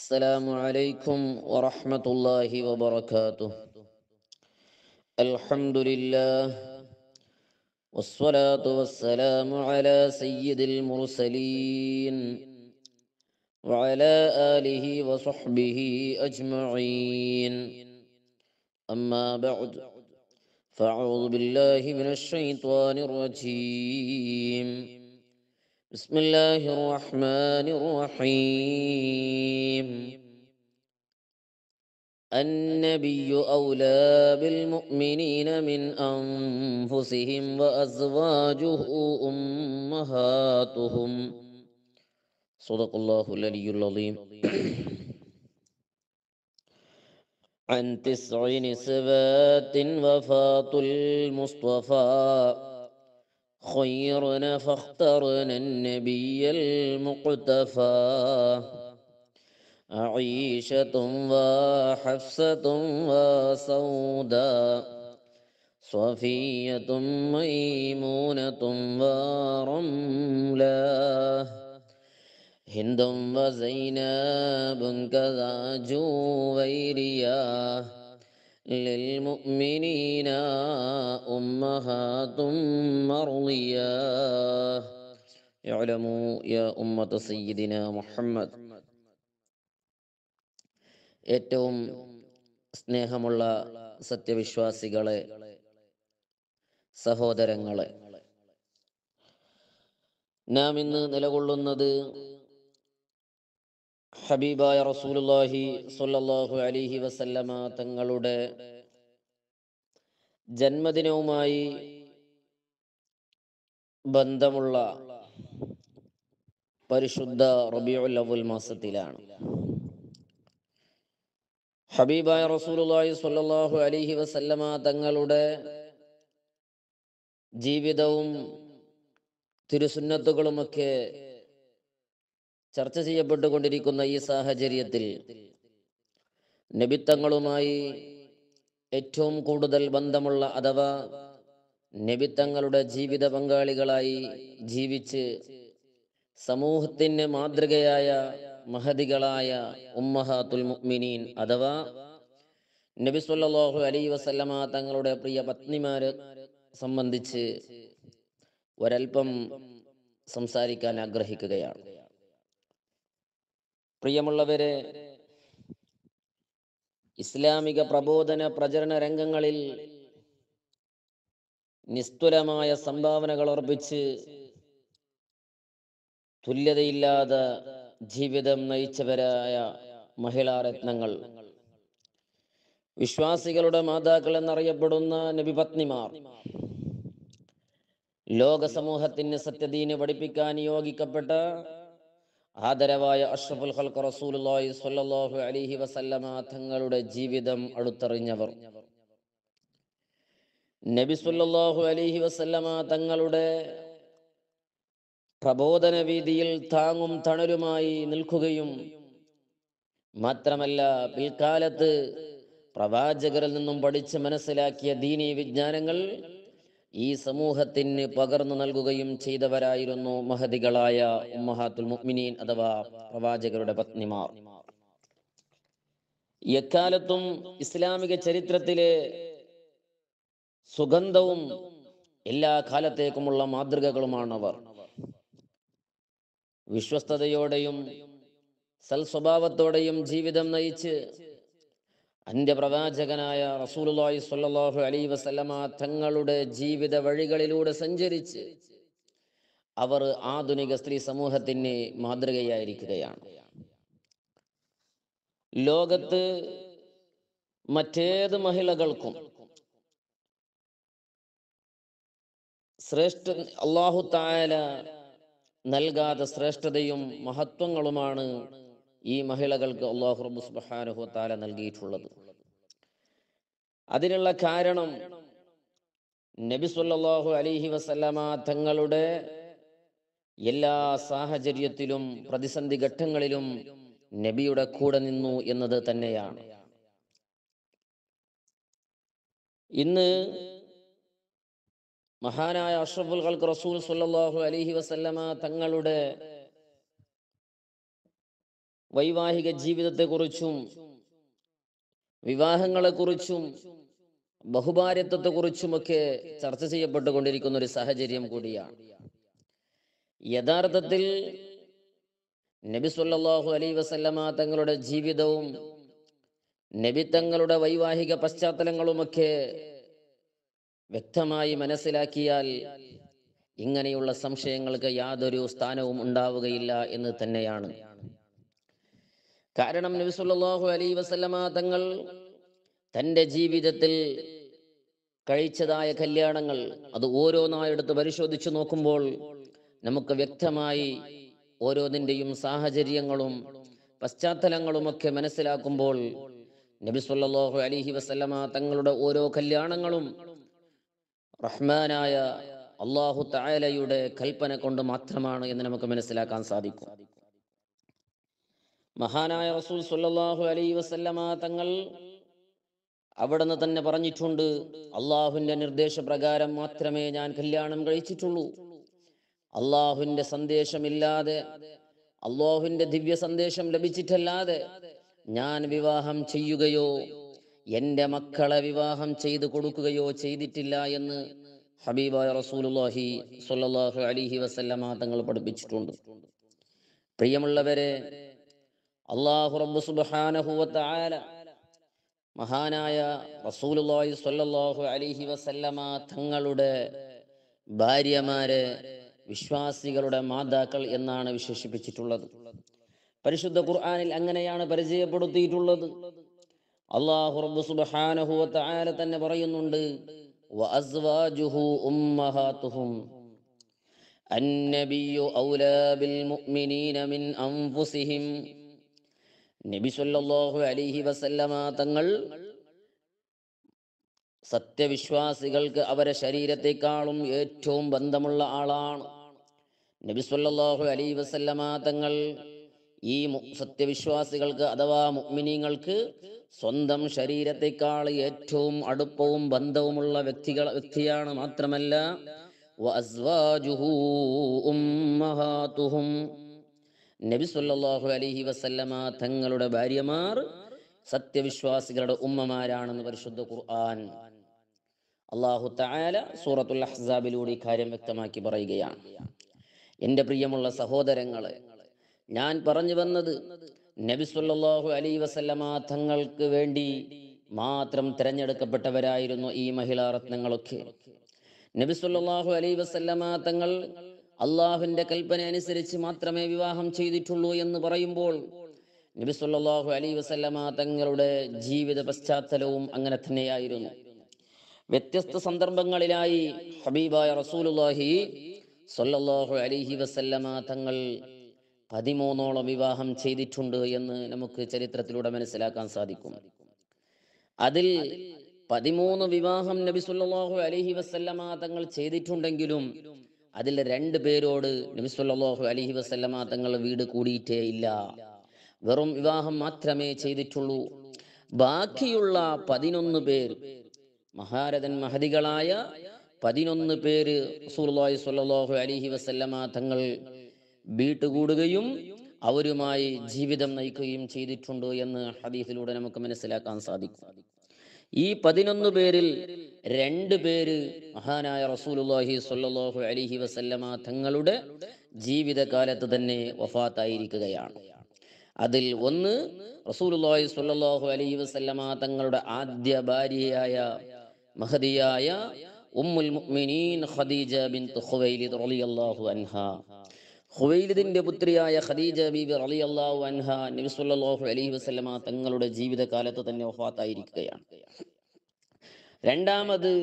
السلام عليكم ورحمة الله وبركاته الحمد لله والصلاة والسلام على سيد المرسلين وعلى آله وصحبه أجمعين أما بعد فأعوذ بالله من الشيطان الرجيم بسم الله الرحمن الرحيم النبي أولى بالمؤمنين من أنفسهم وأزواجه أمهاتهم صدق الله العلي العظيم عن تسع نسبات وفاة المصطفى خيرنا فاخترنا النبي المقتفى عيشة وحفصة وسوداء صفية ميمونة ورملة هند وزينب كذا جويريا للمؤمنين أمهات مرضية اعلموا يا أمة سيدنا محمد ഏറ്റവും സ്നേഹമുള്ള സത്യവിശ്വാസികളെ സഹോദരങ്ങളെ നാം ഇന്ന് നിലകൊള്ളുന്നത് ഹബീബായ റസൂലുള്ളാഹി സ്വല്ലല്ലാഹു അലൈഹി വസല്ലമ തങ്ങളുടെ ജന്മദിനവുമായി ബന്ധമുള്ള പരിശുദ്ധ റബീഉൽ അവൽ മാസത്തിലാണ് ഹബീബായ റസൂലുള്ളാഹി സ്വല്ലല്ലാഹു അലൈഹി വസല്ലമ തങ്ങളുടെ ജീവിതവും തിരുസുന്നത്തുകളുമൊക്കെ ചർച്ച ചെയ്യപ്പെട്ടുകൊണ്ടിരിക്കുന്ന ഈ സാഹചര്യത്തിൽ നബിത്തങ്ങളുമായി ഏറ്റവും കൂടുതൽ ബന്ധമുള്ള അഥവാ നബിത്തങ്ങളുടെ ജീവിത പങ്കാളികളായി ജീവിച്ച് സമൂഹത്തിന് മാതൃകയായ മഹതികളായ ഉമ്മഹാത്തുൽ മുഅ്മിനീൻ അഥവാ നബി സല്ലല്ലാഹു അലൈഹി വസല്ലമ തങ്ങളുടെ പ്രിയ പത്നിമാരെ സംബന്ധിച്ച് ഒരൽപ്പം സംസാരിക്കാൻ ആഗ്രഹിക്കുകയാണ് പ്രിയമുള്ളവരെ ഇസ്ലാമിക പ്രബോധന പ്രചരണ രംഗങ്ങളിൽ നിസ്തുലമായ സംഭാവനകൾ അർപ്പിച്ച് തുല്യതയില്ലാതെ ജീവിതം നയിച്ചവരായ മഹിളാരത്നങ്ങൾ വിശ്വാസികളുടെ മാതാക്കൾ എന്നറിയപ്പെടുന്ന നബിപത്നിമാർ ലോക സമൂഹത്തിന് സത്യദീന് പഠിപ്പിക്കാൻ നിയോഗിക്കപ്പെട്ട ആദരവായ അഷ്റഫുൽ ഖൽഖ് റസൂലുള്ളാഹി സ്വല്ലല്ലാഹു അലൈഹി വസല്ലമ തങ്ങളുടെ ജീവിതം അടുത്തറിഞ്ഞവർ നബി സല്ലല്ലാഹു അലൈഹി വസല്ലമ തങ്ങളുടെ പ്രബോധന വീതിയിൽ താങ്ങും തണലുമായി നിൽക്കുകയും മാത്രമല്ല പിൽക്കാലത്ത് പ്രവാചകരിൽ നിന്നും പഠിച്ച് മനസ്സിലാക്കിയ ദീനീ വിജ്ഞാനങ്ങൾ ഈ സമൂഹത്തിന് പകർന്നു നൽകുകയും ചെയ്തവരായിരുന്നു മഹതികളായ ഉമ്മഹാത്തുൽ മുഅ്മിനീൻ അഥവാ പ്രവാചകരുടെ പത്നിമാർ എക്കാലത്തും ഇസ്ലാമിക ചരിത്രത്തിലെ സുഗന്ധവും എല്ലാ കാലത്തേക്കുമുള്ള മാതൃകകളുമാണവർ വിശ്വസ്തയോടെയും സൽസ്വഭാവത്തോടെയും ജീവിതം നയിച്ച് അന്ത്യപ്രവാചകനായ റസൂലുള്ളാഹി സ്വല്ലല്ലാഹു അലൈഹി വസല്ലമ തങ്ങളുടെ ജീവിത വഴികളിലൂടെ സഞ്ചരിച്ച് അവർ ആധുനിക സ്ത്രീ സമൂഹത്തിന് മാതൃകയായിരിക്കുകയാണ് ലോകത്ത് മറ്റേത് മഹിളകൾക്കും ശ്രേഷ്ഠ അള്ളാഹു തായാല നൽകാത്ത ശ്രേഷ്ഠതയും മഹത്വങ്ങളുമാണ് ഈ മഹിളകൾക്ക് അള്ളാഹു റബ്ബു സുബ്ഹാനഹു താല നൽകിയിട്ടുള്ളത് അതിനുള്ള കാരണം നബി സല്ലല്ലാഹു അലൈഹി വസല്ലമ തങ്ങളുടെ എല്ലാ സാഹചര്യത്തിലും പ്രതിസന്ധി ഘട്ടങ്ങളിലും നബിയുടെ കൂടെ നിന്നു എന്നത് തന്നെയാണ് ഇന്ന് മഹാനായ അഷ്റഫുൽ ഖൽക്ക് റസൂൽ സല്ലല്ലാഹു അലൈഹി വസല്ലമ തങ്ങളുടെ വൈവാഹിക ജീവിതത്തെക്കുറിച്ചും വിവാഹങ്ങളെക്കുറിച്ചും ബഹുഭാര്യത്വത്തെക്കുറിച്ചുമൊക്കെ ചർച്ച ചെയ്യപ്പെട്ടുകൊണ്ടിരിക്കുന്ന ഒരു സാഹചര്യം കൂടിയാണ് യഥാർത്ഥത്തിൽ നബി സല്ലല്ലാഹു അലൈഹി വസല്ലമ തങ്ങളുടെ ജീവിതവും നബി തങ്ങളുടെ വൈവാഹിക പശ്ചാത്തലങ്ങളുമൊക്കെ വ്യക്തമായി മനസ്സിലാക്കിയാൽ ഇങ്ങനെയുള്ള സംശയങ്ങൾക്ക് യാതൊരു സ്ഥാനവും ഉണ്ടാവുകയില്ല എന്ന് തന്നെയാണ് കാരണം നബി സല്ലല്ലാഹു അലൈഹി വസല്ലമ തങ്ങൾ തൻ്റെ ജീവിതത്തിൽ കഴിച്ചതായ കല്യാണങ്ങൾ അത് ഓരോന്നായെടുത്ത് പരിശോധിച്ചു നോക്കുമ്പോൾ നമുക്ക് വ്യക്തമായി ഓരോന്നിൻ്റെയും സാഹചര്യങ്ങളും പശ്ചാത്തലങ്ങളുമൊക്കെ മനസ്സിലാക്കുമ്പോൾ നബി സല്ലല്ലാഹു അലൈഹി വസല്ലമ തങ്ങളുടെ ഓരോ കല്യാണങ്ങളും റഹ്മാനായ അള്ളാഹു തആലയുടെ കൽപ്പന കൊണ്ട് മാത്രമാണ് എന്ന് നമുക്ക് മനസ്സിലാക്കാൻ സാധിക്കും മഹാനായ റസൂൽ സല്ലല്ലാഹു അലൈഹി വസല്ലമ തങ്ങൾ അവിടുന്ന് തന്നെ പറഞ്ഞിട്ടുണ്ട് അള്ളാഹുവിന്റെ നിർദ്ദേശപ്രകാരം മാത്രമേ ഞാൻ കല്യാണം കഴിച്ചിട്ടുള്ളൂ അള്ളാഹുവിന്റെ സന്ദേശമില്ലാതെ അള്ളാഹുവിന്റെ ദിവ്യ സന്ദേശം ലഭിച്ചിട്ടല്ലാതെ ഞാൻ വിവാഹം ചെയ്യുകയോ എൻ്റെ മക്കളെ വിവാഹം ചെയ്തു കൊടുക്കുകയോ ചെയ്തിട്ടില്ല എന്ന് ഹബീബായ റസൂലുള്ളാഹി സ്വല്ലല്ലാഹു അലൈഹി വസല്ലമ തങ്ങൾ പഠിപ്പിച്ചിട്ടുണ്ട് പ്രിയമുള്ളവരെ അള്ളാഹു റബ്ബ് സുബ്ഹാനഹു വ തആല മഹാനായ റസൂലുള്ളാഹി സ്വല്ലല്ലാഹു അലൈഹി വസല്ലമ തങ്ങളുടെ ഭാര്യമാരെ വിശ്വാസികളുടെ മാതാക്കൾ എന്നാണ് വിശേഷിപ്പിച്ചിട്ടുള്ളത് പരിശുദ്ധ ഖുർആനിൽ അങ്ങനെയാണ് പരിചയപ്പെടുത്തിയിട്ടുള്ളത് അള്ളാഹു റബ്ബ് സുബ്ഹാനഹു വ തആല തന്നെ പറയുന്നുണ്ട് وأزواجه أمهاتهم النبي أولى بالمؤمنين من أنفسهم നബി സല്ലല്ലാഹു അലൈഹി വസല്ലമ തങ്ങൾ സത്യവിശ്വാസികൾക്ക് അവരെ ശരീരത്തെക്കാളും ഏറ്റവും ബന്ധമുള്ള ആളാണ് നബി സല്ലല്ലാഹു അലൈഹി വസല്ലമ തങ്ങൾ ഈ മു- സത്യവിശ്വാസികൾക്ക് അഥവാ മുഅ്മിനീങ്ങൾക്ക് സ്വന്തം ശരീരത്തെക്കാൾ ഏറ്റവും അടുപ്പവും ബന്ധവുമുള്ള വ്യക്തികൾ വ്യക്തിയാണ് മാത്രമല്ല വഅസ്വാജുഹു ഉമ്മഹാതുഹും നബി സല്ലല്ലാഹു അലൈഹി വസല്ലമ തങ്ങളുടെ ഭാര്യമാർ സത്യവിശ്വാസികളുടെ ഉമ്മമാരാണെന്ന് പരിശുദ്ധ ഖുർആൻ അള്ളാഹു തആല സൂറത്തുൽ അഹ്സാബിലൂടെ ഇക്കാര്യം വ്യക്തമാക്കി പറയുകയാണ് എൻ്റെ പ്രിയമുള്ള സഹോദരങ്ങളെ ഞാൻ പറഞ്ഞു വന്നത് നബി സല്ലല്ലാഹു അലൈഹി വസല്ലമ തങ്ങൾക്ക് വേണ്ടി മാത്രം തിരഞ്ഞെടുക്കപ്പെട്ടവരായിരുന്നു ഈ മഹിളാ രത്നങ്ങളൊക്കെ നബി സല്ലല്ലാഹു അലൈഹി വസല്ലമ തങ്ങൾ അള്ളാഹുവിന്റെ കൽപ്പന അനുസരിച്ച് മാത്രമേ വിവാഹം ചെയ്തിട്ടുള്ളൂ എന്ന് പറയുമ്പോൾ നബി സല്ലല്ലാഹു അലൈഹി വസല്ലമ തങ്ങളുടെ ജീവിത പശ്ചാത്തലവും അങ്ങനെ തന്നെയായിരുന്നു വ്യത്യസ്ത സന്ദർഭങ്ങളിലായി ഹബീബായ റസൂലുള്ളാഹി സല്ലല്ലാഹു അലൈഹി വസല്ലമ തങ്ങൾ പതിമൂന്നോളം വിവാഹം ചെയ്തിട്ടുണ്ട് എന്ന് നമുക്ക് ചരിത്രത്തിലൂടെ മനസ്സിലാക്കാൻ സാധിക്കും അതിൽ പതിമൂന്ന് വിവാഹം നബി സല്ലല്ലാഹു അലൈഹി വസല്ലമ തങ്ങൾ ചെയ്തിട്ടുണ്ടെങ്കിലും അതിൽ രണ്ട് പേരോട് നബി സല്ലല്ലാഹു അലൈഹി വസല്ലമ തങ്ങൾ വീട് കൂടിയിട്ടേ ഇല്ല വെറും വിവാഹം മാത്രമേ ചെയ്തിട്ടുള്ളൂ ബാക്കിയുള്ള പതിനൊന്ന് പേർ മഹാരഥൻ മഹതികളായ പതിനൊന്ന് പേര് റസൂലുള്ളാഹി സ്വല്ലല്ലാഹു അലൈഹി വസല്ലമ തങ്ങൾ വീട്ടുകൂടുകയും അവരുമായി ജീവിതം നയിക്കുകയും ചെയ്തിട്ടുണ്ട് എന്ന് ഹദീസിലൂടെ നമുക്ക് മനസ്സിലാക്കാൻ സാധിക്കും ഈ പതിനൊന്ന് പേരിൽ രണ്ട് പേര് മഹാനായ റസൂലുള്ളാഹി സ്വല്ലല്ലാഹു അലൈഹി വസല്ലമ തങ്ങളുടെ ജീവിതകാലത്ത് തന്നെ വഫാത്തായിരിക്കുകയാണ് അതിൽ ഒന്ന് റസൂലുള്ളാഹി സ്വല്ലല്ലാഹു അലൈഹി വസല്ലമ തങ്ങളുടെ ആദ്യ ഭാര്യയായ മഹദിയായ ഉമ്മുൽ മുഅ്മിനീൻ ഖദീജ ബിൻത് ഖുവൈലിദ് റളിയല്ലാഹു അൻഹാ ഖുവൈലിദിന്റെ പുത്രിയായ ഖദീജ ബീബി റളിയല്ലാഹു അൻഹ നബി സല്ലല്ലാഹു അലൈഹി വസല്ലമ തങ്ങളുടെ ജീവിതകാലത്ത് തന്നെ വഫാത്തായിരിക്കുകയാണ് രണ്ടാമത്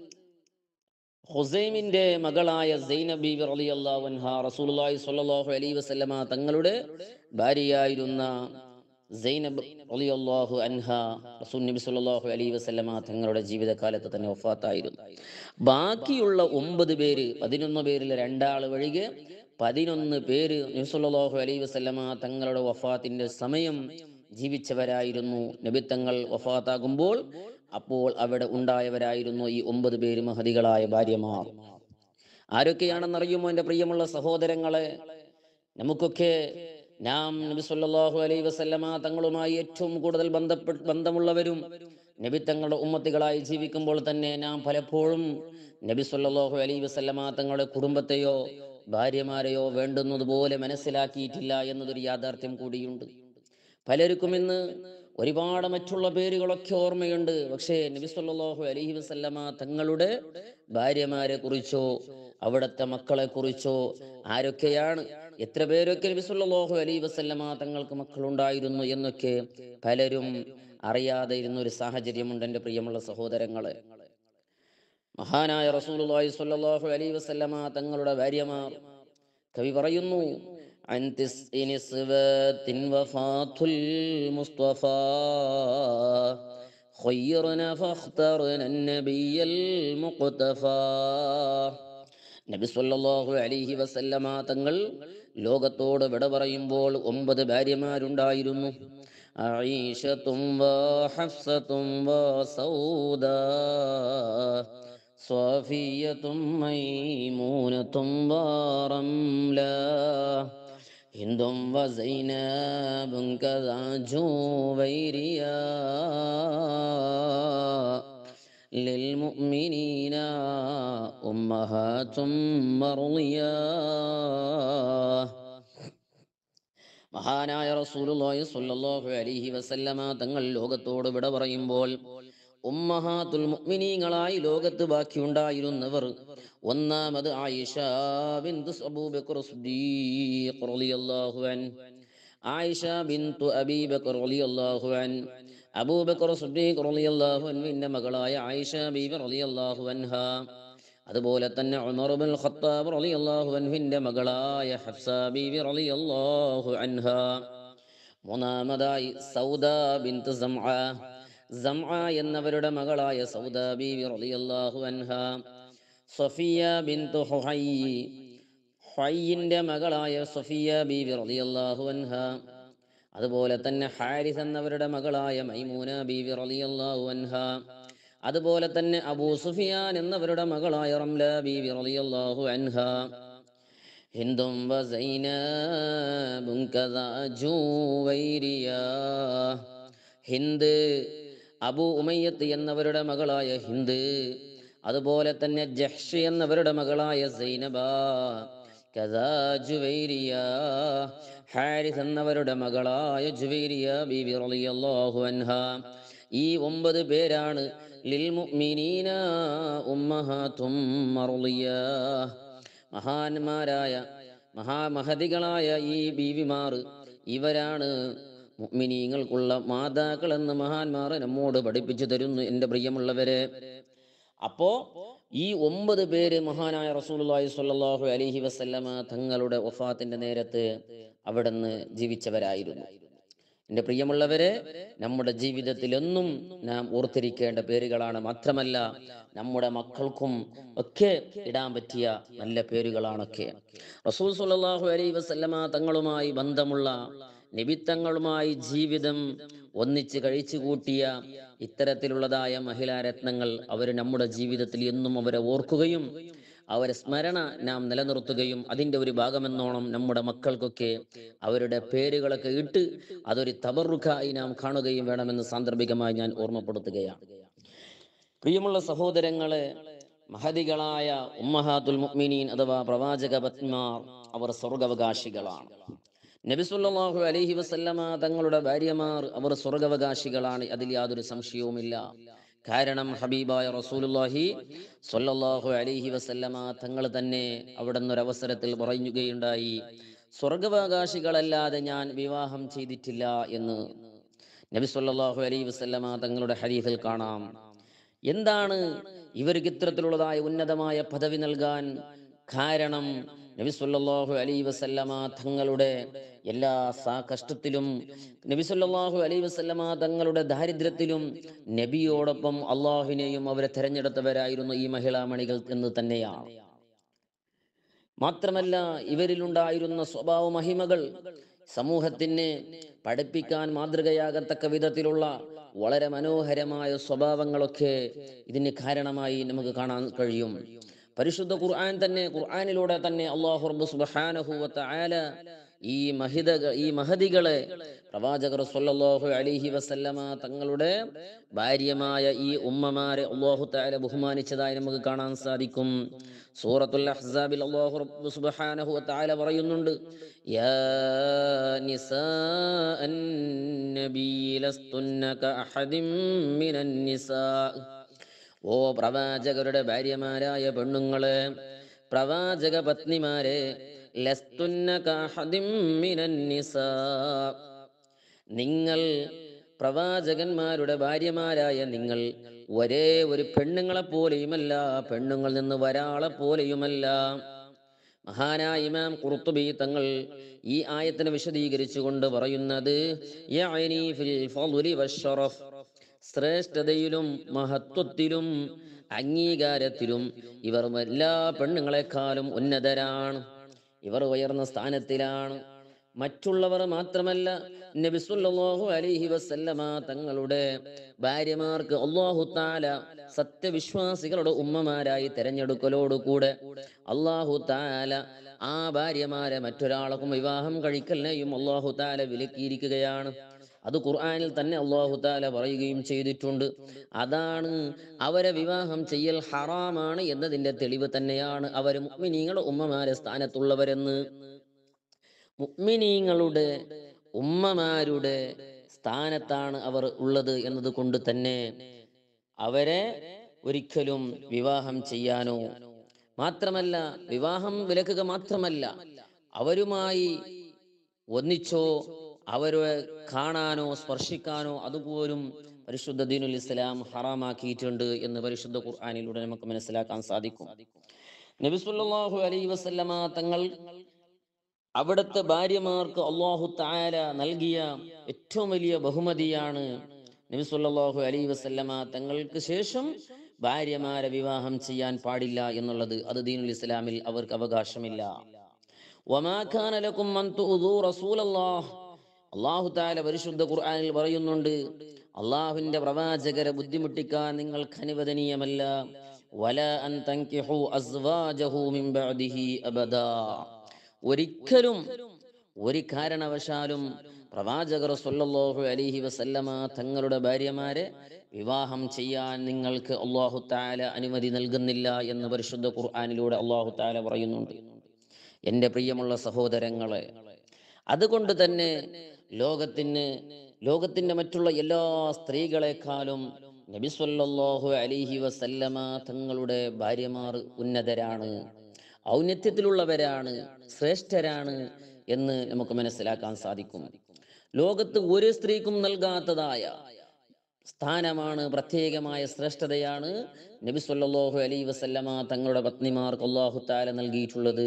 ഹുസൈമിന്റെ മകളായ സൈനബ് ബീബി റളിയല്ലാഹു അൻഹ റസൂലുള്ളാഹി സ്വല്ലല്ലാഹു അലൈഹി വസല്ലമ തങ്ങളുടെ ഭാര്യയായിരുന്ന സൈനബ് റളിയല്ലാഹു അൻഹ റസൂൽ നബി സല്ലല്ലാഹു അലൈഹി വസല്ലമ തങ്ങളുടെ ജീവിതകാലത്ത് തന്നെ വഫാത്തായിരുന്നു ബാക്കിയുള്ള ഒമ്പത് പേര് പതിനൊന്ന് പേരിൽ രണ്ടാൾ ഒഴികെ പതിനൊന്ന് പേര് നബി സല്ലല്ലാഹു അലൈഹി വസല്ലമ തങ്ങളുടെ വഫാത്തിന്റെ സമയം ജീവിച്ചവരായിരുന്നു നബി തങ്ങൾ വഫാത്താകുമ്പോൾ അപ്പോൾ അവിടെ ഉണ്ടായവരായിരുന്നു ഈ ഒമ്പത് പേര് മഹതികളായ ഭാര്യമാർ ആരൊക്കെയാണെന്നറിയുമോ എൻ്റെ പ്രിയമുള്ള സഹോദരങ്ങളെ നമുക്കൊക്കെ നാം നബി സല്ലല്ലാഹു അലൈഹി വസല്ലമ തങ്ങളുമായി ഏറ്റവും കൂടുതൽ ബന്ധപ്പെട്ട് ബന്ധമുള്ളവരും നബി തങ്ങളുടെ ഉമ്മത്തികളായി ജീവിക്കുമ്പോൾ തന്നെ നാം പലപ്പോഴും നബി സല്ലല്ലാഹു അലൈഹി വസല്ലമ തങ്ങളുടെ കുടുംബത്തെയോ ഭാര്യമാരെയോ വേണ്ടുന്നതുപോലെ മനസ്സിലാക്കിയിട്ടില്ല എന്നതൊരു യാഥാർത്ഥ്യം കൂടിയുണ്ട് പലർക്കും ഇന്ന് ഒരുപാട് മറ്റുള്ള പേരുകളൊക്കെ ഓർമ്മയുണ്ട് പക്ഷേ നബി സല്ലല്ലാഹു അലൈഹി വസല്ലമ തങ്ങളുടെ ഭാര്യമാരെ കുറിച്ചോ അവിടുത്തെ മക്കളെ കുറിച്ചോ ആരൊക്കെയാണ് എത്ര പേരൊക്കെ നബി സല്ലല്ലാഹു അലൈഹി വസല്ലമ തങ്ങൾക്ക് മക്കളുണ്ടായിരുന്നു എന്നൊക്കെ പലരും അറിയാതെ ഇരുന്ന ഒരു സാഹചര്യമുണ്ട് എൻ്റെ പ്രിയമുള്ള സഹോദരങ്ങളെ മഹാനായ റസൂലുള്ളാഹി സ്വല്ലല്ലാഹു അലൈഹി വസല്ലമ തങ്ങളുടെ ഭാര്യമാർ കവി പറയുന്നു عن تسع نسوات وفاة المصطفى خيرنا فاخترنا النبي المقتفى നബി സല്ലല്ലാഹു അലൈഹി വസല്ലമ തങ്ങൾ ലോകത്തോട് വിട പറയുമ്പോൾ ഒമ്പത് ഭാര്യമാരുണ്ടായിരുന്നു ആയിഷത്തും വാ ഹഫ്സത്തും വാ സൗദാ صافية ميمونة ورملا هند وزينب كذا جويريا للمؤمنين أمهات مرضيا മഹാനായ റസൂലുള്ളാഹി സ്വല്ലല്ലാഹു അലൈഹി വസല്ലമ തങ്ങൾ ലോകത്തോട് വിട പറയുമ്പോൾ ഉമ്മഹാത്തുൽ മുഅ്മിനീങ്ങളായി ലോകത്ത് ബാക്കിയുണ്ടായിരുന്നവർ ഒന്നാമത് ആയിഷ ബിന്തു അബൂബക്കർ സിദ്ദീഖ് റളിയല്ലാഹു അൻ ആയിഷ ബിന്തു അബീ ബക്കർ റളിയല്ലാഹു അൻ അബൂബക്കർ സിദ്ദീഖ് റളിയല്ലാഹു അൻഹുവിന്റെ മകളായ ആയിഷ ബീബി റളിയല്ലാഹു അൻഹ അതുപോലെ തന്നെ ഉമർ ബിൻ ഖത്താബ് റളിയല്ലാഹു അൻഹുവിന്റെ മകളായ ഹഫ്സ ബീബി റളിയല്ലാഹു അൻഹ മൂന്നാമതായി സൗദ ബിന്ത് സംഅ സംഅ എന്നവരുടെ മകളായ സൗദ ബീബി റളിയല്ലാഹു അൻഹ സഫിയ ബിന്ത് ഹുഹൈ ഹുഹൈന്റെ മകളായ സഫിയ ബീബി റളിയല്ലാഹു അൻഹ അതുപോലെ തന്നെ ഹാരിസ് എന്നവരുടെ മകളായ മൈമൂന ബീബി റളിയല്ലാഹു അൻഹ അതുപോലെ തന്നെ അബൂ സുഫിയാൻ എന്നവരുടെ മകളായ റംല ബീബി റളിയല്ലാഹു അൻഹ ഹിന്ദും വസൈനബും കദാ ജൂവൈരിയ ഹിന്ദ് അബൂ ഉമയ്യത്ത് എന്നവരുടെ മകളായ ഹിന്ദ് അതുപോലെ തന്നെ ജഹ്ഷ് എന്നവരുടെ മകളായ സൈനബ കദാ ജുവൈരിയ ഹാരിസ് എന്നവരുടെ മകളായ ജുവൈരിയ ബീബി റളിയല്ലാഹു അൻഹ ഈ ഒമ്പത് പേരാണ് ലിൽ മുഅ്മിനീന ഉമ്മഹാത്തും മർളിയ മഹാന്മാരായ മഹാമഹതികളായ ഈ ബീവിമാർ ഇവരാണ് മുഅ്മിനീങ്ങൾക്കുള്ള മാതാക്കൾ എന്ന് മഹാന്മാർ നമ്മോട് പഠിപ്പിച്ചു തരുന്നു എൻ്റെ പ്രിയമുള്ളവരെ അപ്പോ ഈ ഒമ്പത് പേര് മഹാനായ റസൂലുള്ളാഹി സ്വല്ലല്ലാഹു അലൈഹി വസല്ലമ തങ്ങളുടെ വഫാത്തിന്റെ നേരത്ത് അവിടുന്ന് ജീവിച്ചവരായിരുന്നു എൻ്റെ പ്രിയമുള്ളവരെ നമ്മുടെ ജീവിതത്തിൽ എന്നും നാം ഓർത്തിരിക്കേണ്ട പേരുകളാണ് മാത്രമല്ല നമ്മുടെ മക്കൾക്കും ഒക്കെ ഇടാൻ പറ്റിയ നല്ല പേരുകളാണൊക്കെ റസൂൽ സുല്ലല്ലാഹു അലൈഹി വസല്ലമ തങ്ങളുമായി ബന്ധമുള്ള നിബിത്തങ്ങളുമായി ജീവിതം ഒന്നിച്ച് കഴിച്ചു കൂട്ടിയ ഇത്തരത്തിലുള്ളതായ മഹിളാരത്നങ്ങൾ അവർ നമ്മുടെ ജീവിതത്തിൽ എന്നും അവരെ ഓർക്കുകയും അവരെ സ്മരണ നാം നിലനിർത്തുകയും അതിൻ്റെ ഒരു ഭാഗമെന്നോണം നമ്മുടെ മക്കൾക്കൊക്കെ അവരുടെ പേരുകളൊക്കെ ഇട്ട് അതൊരു തബറുഖായി നാം കാണുകയും വേണമെന്ന് സാന്ദർഭികമായി ഞാൻ ഓർമ്മപ്പെടുത്തുകയാണ് പ്രിയമുള്ള സഹോദരങ്ങളെ മഹതികളായ ഉമ്മഹാത്തുൽ മുഅ്മിനീൻ അഥവാ പ്രവാചക പത്മാർ അവർ സ്വർഗവകാശികളാണ് നബിസുല്ലാഹു അലൈഹി വസല്ലമ തങ്ങളുടെ ഭാര്യമാർ അവർ സ്വർഗവകാശികളാണ് അതിൽ യാതൊരു സംശയവുമില്ല കാരണം ഹബീബായ റസൂലുള്ളാഹി സ്വല്ലല്ലാഹു അലൈഹി വസല്ലമ തങ്ങൾ തന്നെ അവിടെ നിന്നൊരവസരത്തിൽ പറയുകയുണ്ടായി സ്വർഗവകാശികളല്ലാതെ ഞാൻ വിവാഹം ചെയ്തിട്ടില്ല എന്ന് നബി സല്ലല്ലാഹു അലൈഹി വസല്ലമ തങ്ങളുടെ ഹദീസിൽ കാണാം എന്താണ് ഇവർക്ക് ഇത്തരത്തിലുള്ളതായ ഉന്നതമായ പദവി നൽകാൻ കാരണം നബി സല്ലല്ലാഹു അലൈഹി വസല്ലമ തങ്ങളുടെ എല്ലാ സാ കഷ്ടത്തിലും നബി സല്ലല്ലാഹു അലൈഹി വസല്ലമ തങ്ങളുടെ ദാരിദ്ര്യത്തിലും നബിയോടൊപ്പം അള്ളാഹുവിനെയും അവരെ തെരഞ്ഞെടുത്തവരായിരുന്നു ഈ മഹിളാമണികൾ എന്ന് തന്നെയാണ് മാത്രമല്ല ഇവരിലുണ്ടായിരുന്ന സ്വഭാവ മഹിമകൾ സമൂഹത്തിന് പഠിപ്പിക്കാൻ മാതൃകയാകത്തക്ക വിധത്തിലുള്ള വളരെ മനോഹരമായ സ്വഭാവങ്ങളൊക്കെ ഇതിന് കാരണമായി നമുക്ക് കാണാൻ കഴിയും പരിശുദ്ധ ഖുർആൻ തന്നെ ഖുർആനിലൂടെ തന്നെ അള്ളാഹു റബ്ബ് സുബ്ഹാനഹു വ തആല ഈ മഹിത ഈ മഹതികളെ പ്രവാചകർ സല്ലല്ലാഹു അലൈഹി വസല്ലമ തങ്ങളുടെ ഭാര്യമായ ഈ ഉമ്മമാരെ അല്ലാഹു തആല ബഹുമാനിച്ചതായി നമുക്ക് കാണാൻ സാധിക്കും സൂറത്തുൽ അഹ്സാബിൽ അല്ലാഹു റബ്ബ് സുബ്ഹാനഹു വ തആല പറയുന്നുണ്ട് യാ നിസാഅൻ നബി ലസ്തുന്ന കഅഹദിൻ മിനൻ നിസാ ഓ പ്രവാചകരുടെ ഭാര്യമാരായ പെണ്ണുങ്ങളെ പ്രവാചക പത്നിമാരെ ലസ്തുന്ന കഅഹദിൻ മിനൻ നിസാ നിങ്ങൾ പ്രവാചകന്മാരുടെ ഭാര്യമാരായ നിങ്ങൾ ഒരേ ഒരു പെണ്ണുങ്ങളെ പോലെയുമല്ല പെണ്ണുങ്ങൾ നിന്ന് ഒരാളെ പോലെയുമല്ല മഹാനായ ഇമാം ഖുർത്തുബി തങ്ങൾ ഈ ആയത്തിനെ വിശദീകരിച്ചുകൊണ്ട് പറയുന്നത് യഅനി ഫിൽ ഫളി വശറഫ് ശ്രേഷ്ഠതയിലും മഹത്വത്തിലും അംഗീകാരത്തിലും ഇവർ എല്ലാ പെണ്ണുങ്ങളെക്കാളും ഉന്നതരാണ് ഇവർ ഉയർന്ന സ്ഥാനത്തിലാണ് മറ്റുള്ളവർ മാത്രമല്ല നബി സല്ലല്ലാഹു അലൈഹി വസല്ലമ തങ്ങളുടെ ഭാര്യമാർക്ക് അല്ലാഹു തആല സത്യവിശ്വാസികളുടെ ഉമ്മമാരായി തെരഞ്ഞെടുക്കലോടുകൂടെ അല്ലാഹു തആല ആ ഭാര്യമാരെ മറ്റൊരാൾക്കും വിവാഹം കഴിക്കലിനെയും അല്ലാഹു തആല വിലക്കിയിരിക്കുകയാണ് അത് ഖുർആനിൽ തന്നെ അള്ളാഹു താല പറയുകയും ചെയ്തിട്ടുണ്ട് അതാണ് അവരെ വിവാഹം ചെയ്യൽ ഹറാമാണ് എന്നതിന്റെ തെളിവ് തന്നെയാണ് അവർ മുഅ്മിനീങ്ങളുടെ ഉമ്മമാരെ സ്ഥാനത്തുള്ളവരെന്ന് മുഅ്മിനീങ്ങളുടെ ഉമ്മമാരുടെ സ്ഥാനത്താണ് അവർ ഉള്ളത് എന്നത് കൊണ്ട് തന്നെ അവരെ ഒരിക്കലും വിവാഹം ചെയ്യാനോ മാത്രമല്ല വിവാഹം വിലക്കുക മാത്രമല്ല അവരുമായി ഒന്നിച്ചോ അവരെ കാണാനോ സ്പർശിക്കാനോ അതുപോലും പരിശുദ്ധ ദീനുൽ ഇസ്ലാം ഹറാമാക്കിയിട്ടുണ്ട് എന്ന് പരിശുദ്ധ ഖുർആാനിലൂടെ നമുക്ക് മനസ്സിലാക്കാൻ സാധിക്കും നബി സല്ലല്ലാഹു അലൈഹി വസല്ലമ തങ്ങൾ അവിടുത്തെ ഭാര്യമാർക്ക് അള്ളാഹു താല നൽകിയ ഏറ്റവും വലിയ ബഹുമതിയാണ് നബി സല്ലല്ലാഹു അലൈഹി വസല്ലമ തങ്ങൾക്ക് ശേഷം ഭാര്യമാരെ വിവാഹം ചെയ്യാൻ പാടില്ല എന്നുള്ളത് അത് ദീനുൽ ഇസ്ലാമിൽ അവർക്ക് അവകാശമില്ല വമാ കാന ലക്കും അൻ തുഉദൂ റസൂലല്ലാഹ് അള്ളാഹു താല പരിശുദ്ധ ഖുർആനിൽ പറയുന്നുണ്ട് അള്ളാഹുവിന്റെ പ്രവാചകരെ ബുദ്ധിമുട്ടിക്കാൻ നിങ്ങൾക്ക് അനുവദനീയമല്ല വല അൻ തൻകിഹു അസ്വാജഹു മിൻ ബഅദിഹി അബദാ ഒരിക്കലും ഒരു കാരണവശാലും പ്രവാചകർ സല്ലല്ലാഹു അലൈഹി വസല്ലമ തങ്ങളുടെ ഭാര്യമാരെ വിവാഹം ചെയ്യാൻ നിങ്ങൾക്ക് അള്ളാഹു താല അനുമതി നൽകുന്നില്ല എന്ന് പരിശുദ്ധ ഖുർആനിലൂടെ അള്ളാഹു താല പറയുന്നുണ്ട് എൻ്റെ പ്രിയമുള്ള സഹോദരങ്ങളെ അതുകൊണ്ട് തന്നെ ലോകത്തിന് ലോകത്തിന്റെ മറ്റുള്ള എല്ലാ സ്ത്രീകളെക്കാളും നബി സല്ലല്ലാഹു അലൈഹി വസല്ലമ തങ്ങളുടെ ഭാര്യമാർ ഉന്നതരാണ് ഔന്നത്യത്തിലുള്ളവരാണ് ശ്രേഷ്ഠരാണ് എന്ന് നമുക്ക് മനസ്സിലാക്കാൻ സാധിക്കും ലോകത്ത് ഒരു സ്ത്രീക്കും നൽകാത്തതായ സ്ഥാനമാണ് പ്രത്യേകമായ ശ്രേഷ്ഠതയാണ് നബി സല്ലല്ലാഹു അലൈഹി വസല്ലമ തങ്ങളുടെ പത്നിമാർക്ക് അല്ലാഹു തആല നൽകിയിട്ടുള്ളത്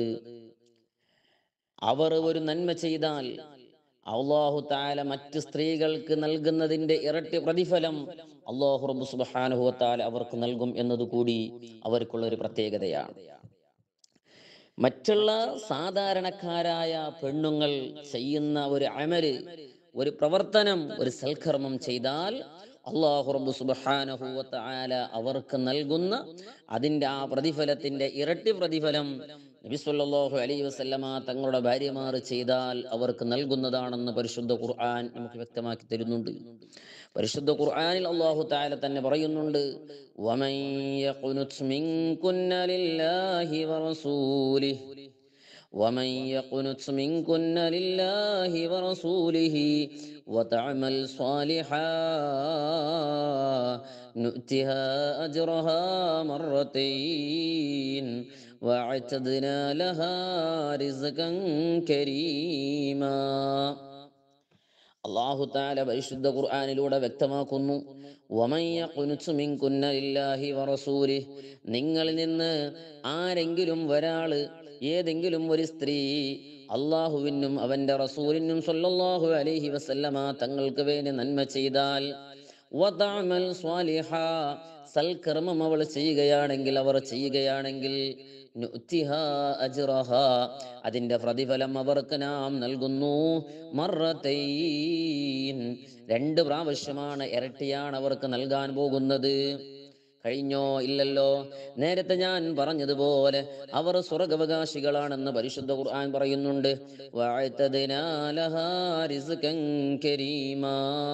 അവർ ഒരു നന്മ ചെയ്താൽ അള്ളാഹു താല മറ്റ് സ്ത്രീകൾക്ക് നൽകുന്നതിന്റെ ഇരട്ടി പ്രതിഫലം അള്ളാഹു റബ്ബ് സുബ്ഹാനഹു വ തആല അവർക്ക് നൽകും എന്നതുകൂടി അവർക്കുള്ള ഒരു പ്രത്യേകതയാണ് മറ്റുള്ള സാധാരണക്കാരായ പെണ്ണുങ്ങൾ ചെയ്യുന്ന ഒരു അമല് ഒരു പ്രവർത്തനം ഒരു സൽക്കർമ്മം ചെയ്താൽ അള്ളാഹു റബ്ബ് സുബ്ഹാനഹു വ തആല അവർക്ക് നൽകുന്ന അതിന്റെ ആ പ്രതിഫലത്തിന്റെ ഇരട്ടി പ്രതിഫലം നബി സല്ലല്ലാഹു അലൈഹി വസല്ലമ തങ്ങളുടെ ഭാര്യമാർ ചെയ്താൽ അവർക്ക് നൽകുന്നതാണെന്ന് പരിശുദ്ധ ഖുർആൻ നമുക്ക് വ്യക്തമാക്കി തരുന്നുണ്ട് പരിശുദ്ധ ഖുർആനിൽ അല്ലാഹു തആല തന്നെ പറയുന്നുണ്ട് വമൻ യഖ്നുത് മിൻകുന്ന ലില്ലാഹി വറസൂലിഹി ومن يقنت منكن لله ورسوله وتعمل صالحا نؤتها أجرها مرتين واعتدنا لها رزقا كريما അള്ളാഹു താല പരിശുദ്ധ ഖുർആാനിലൂടെ വ്യക്തമാക്കുന്നു വറസൂലി നിങ്ങളിൽ നിന്ന് ആരെങ്കിലും ഒരാള് ഏതെങ്കിലും ഒരു സ്ത്രീ അള്ളാഹുവിനും അവന്റെ റസൂലിനും സല്ലല്ലാഹു അലൈഹി വസല്ലമ തങ്ങൾക്ക് വേണ്ടി നന്മ ചെയ്താൽ വതഅമൽ സ്വാലിഹാ സൽക്കർമ്മം അവൾ ചെയ്യുകയാണെങ്കിൽ അവർ ചെയ്യുകയാണെങ്കിൽ നുഅ്തിഹാ അജ്റഹാ അതിന്റെ പ്രതിഫലം അവർക്ക് നാം നൽകുന്നു മറത്തൈൻ രണ്ട് പ്രാവശ്യമാണ് ഇരട്ടിയാണ് അവർക്ക് നൽകാൻ പോകുന്നത് കഴിഞ്ഞോ ഇല്ലല്ലോ നേരത്തെ ഞാൻ പറഞ്ഞതുപോലെ അവർ സ്വർഗവകാശികളാണെന്ന് പരിശുദ്ധ ഖുർആൻ പറയുന്നുണ്ട് വഅതദ്നാ ലഹാ റിസ്കൻ കരീമാ.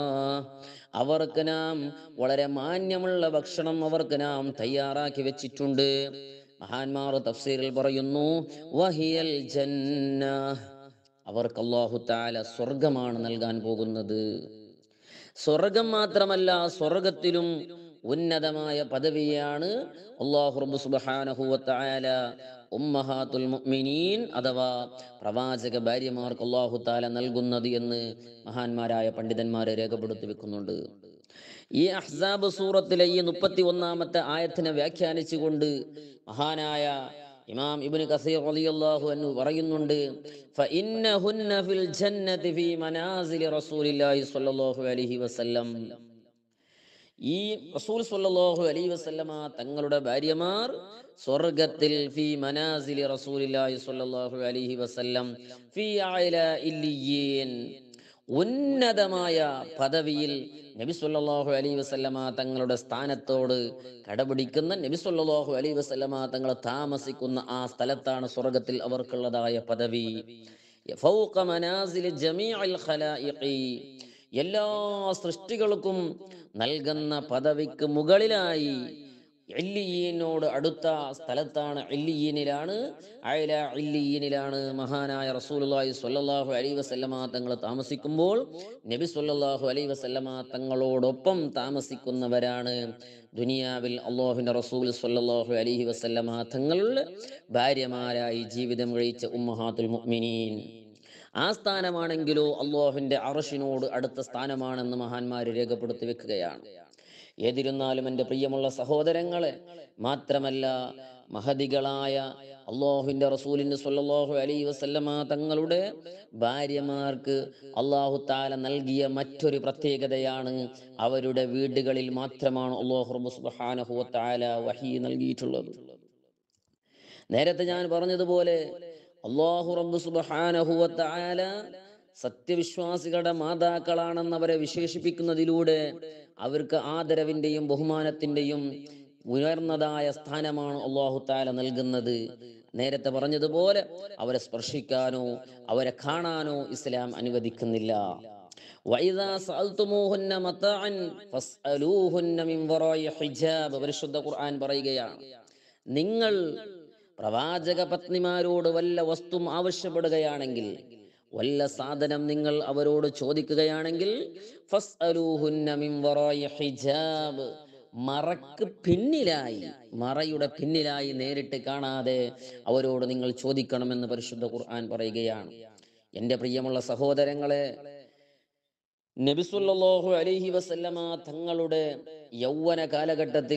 അവർക്ക് നാം വളരെ മാന്യമുള്ള ഭക്ഷണം അവർക്ക് നാം തയ്യാറാക്കി വെച്ചിട്ടുണ്ട് മഹാന്മാർ തഫ്സീറിൽ പറയുന്നു വഹിയൽ ജന്ന അവർക്ക് അല്ലാഹു തആല സ്വർഗമാണ് നൽകാൻ പോകുന്നത് സ്വർഗം മാത്രമല്ല സ്വർഗത്തിലും ഉന്നതമായ പദവിയാണ് അള്ളാഹു റബ്ബ് സുബ്ഹാനഹു വ തആല ഉമ്മഹാത്തുൽ മുഅ്മിനീൻ അഥവാ പ്രവാചക ഭാര്യമാർക്ക് അള്ളാഹു താല നൽകുന്നത് എന്ന് മഹാന്മാരായ പണ്ഡിതന്മാരെ രേഖപ്പെടുത്തി വെക്കുന്നുണ്ട് ഈ അഹ്സാബ് സൂറത്തിലെ ഈ മുപ്പത്തി ഒന്നാമത്തെ ആയത്തിനെ വ്യാഖ്യാനിച്ചുകൊണ്ട് മഹാനായ ഇമാം ഇബ്നു കസീർ റളിയല്ലാഹു അൻഹു പറയുന്നുണ്ട് ഫഇന്നഹുന്ന ഫിൽ ജന്നതി ഫീ മനാസിലി റസൂലില്ലാഹി സ്വല്ലല്ലാഹു അലൈഹി വസല്ലം ഈ റസൂൽ സ്വല്ലല്ലാഹു അലൈഹി വസല്ലമ തങ്ങളുടെ ഭാര്യമാർ സ്വർഗത്തിൽ ഫീ മനാസിലി റസൂലില്ലാഹി സ്വല്ലല്ലാഹു അലൈഹി വസല്ലം ഫീ അഅല ഇല്ലിയീൻ ഉന്നതമായ പദവിയിൽ നബി സല്ലല്ലാഹു അലൈഹി വസല്ലമ തങ്ങളുടെ സ്ഥാനത്തോട് കടപിടിക്കുന്ന നബി സല്ലല്ലാഹു അലൈഹി വസല്ലമ തങ്ങൾ താമസിക്കുന്ന ആ സ്ഥലത്താണ് സ്വർഗത്തിൽ അവർക്കുള്ളതായ പദവി ഫൗഖ മനാസിൽ ജമീഅൽ ഖലായിഖി എല്ലാ സൃഷ്ടികൾക്കും നൽകുന്ന പദവിക്ക് മുകളിലായി എല്ലിയീനോട് അടുത്ത സ്ഥലത്താണ് എല്ലിയീനിലാണ് അയല എല്ലിയീനിലാണ് മഹാനായ റസൂലുള്ളാഹി സ്വല്ലല്ലാഹു അലൈഹി വസല്ലമ തങ്ങൾ താമസിക്കുമ്പോൾ നബി സ്വല്ലല്ലാഹു അലൈഹി വസല്ലമ തങ്ങളോടൊപ്പം താമസിക്കുന്നവരാണ് ദുനിയാവിൽ അള്ളാഹുവിന്റെ റസൂൽ സ്വല്ലല്ലാഹു അലൈഹി വസല്ലമ തങ്ങളുടെ ഭാര്യമാരായി ജീവിതം കഴിച്ച ഉമ്മഹാത്തുൽ മുഅ്മിനീൻ ആ സ്ഥാനമാണെങ്കിലോ അള്ളാഹുവിന്റെ അറഷിനോട് അടുത്ത സ്ഥാനമാണെന്ന് മഹാന്മാർ രേഖപ്പെടുത്തി വെക്കുകയാണ് ഏതിരുന്നാലും എൻ്റെ പ്രിയമുള്ള സഹോദരങ്ങളെ മാത്രമല്ല മഹതികളായ അള്ളാഹുവിന്റെ റസൂലിന്റെ സ്വല്ലല്ലാഹു അലൈഹി വസല്ലമ തങ്ങളുടെ ഭാര്യമാർക്ക് അള്ളാഹു താല നൽകിയ മറ്റൊരു പ്രത്യേകതയാണ് അവരുടെ വീടുകളിൽ മാത്രമാണ് അള്ളാഹു റബ്ബ് സുബ്ഹാനഹു വ തആല വഹി നൽകിയിട്ടുള്ളത് നേരത്തെ ഞാൻ പറഞ്ഞതുപോലെ അള്ളാഹു റബ്ബ് സുബ്ഹാനഹു വ തആല സത്യവിശ്വാസികളുടെ മാതാക്കളാണെന്ന് അവരെ വിശേഷിപ്പിക്കുന്നതിലൂടെ അവർക്ക് ആദരവിന്റെയും ബഹുമാനത്തിന്റെയും ഉയർന്നതായ സ്ഥാനമാണ് അള്ളാഹു താല നൽകുന്നത് നേരത്തെ പറഞ്ഞതുപോലെ അവരെ സ്പർശിക്കാനോ അവരെ കാണാനോ ഇസ്ലാം അനുവദിക്കുന്നില്ല വൈദാ സഅൽതുമൂഹുന്ന മതഅൻ ഫസ്അലൂഹുന്ന മിൻ വറായി ഹിജാബ് പരിശുദ്ധ ഖുർആൻ പറയുകയാണ് നിങ്ങൾ പ്രവാചക പത്നിമാരോട് വല്ല വസ്തും ആവശ്യപ്പെടുകയാണെങ്കിൽ വല്ല സാധനം നിങ്ങൾ അവരോട് ചോദിക്കുകയാണെങ്കിൽ ഫസ്അലൂഹുന്ന മിൻ വറായി ഹിജാബ് മറക്ക് പിന്നിലായി മറയുടെ പിന്നിലായി നേരിട്ട് കാണാതെ അവരോട് നിങ്ങൾ ചോദിക്കണമെന്ന് പരിശുദ്ധ ഖുർആൻ പറയുകയാണ് എൻ്റെ പ്രിയമുള്ള സഹോദരങ്ങളെ നബിസുല്ലാഹു അലൈഹി വസല്ലമ തങ്ങളുടെ യൗവന കാലഘട്ടത്തിൽ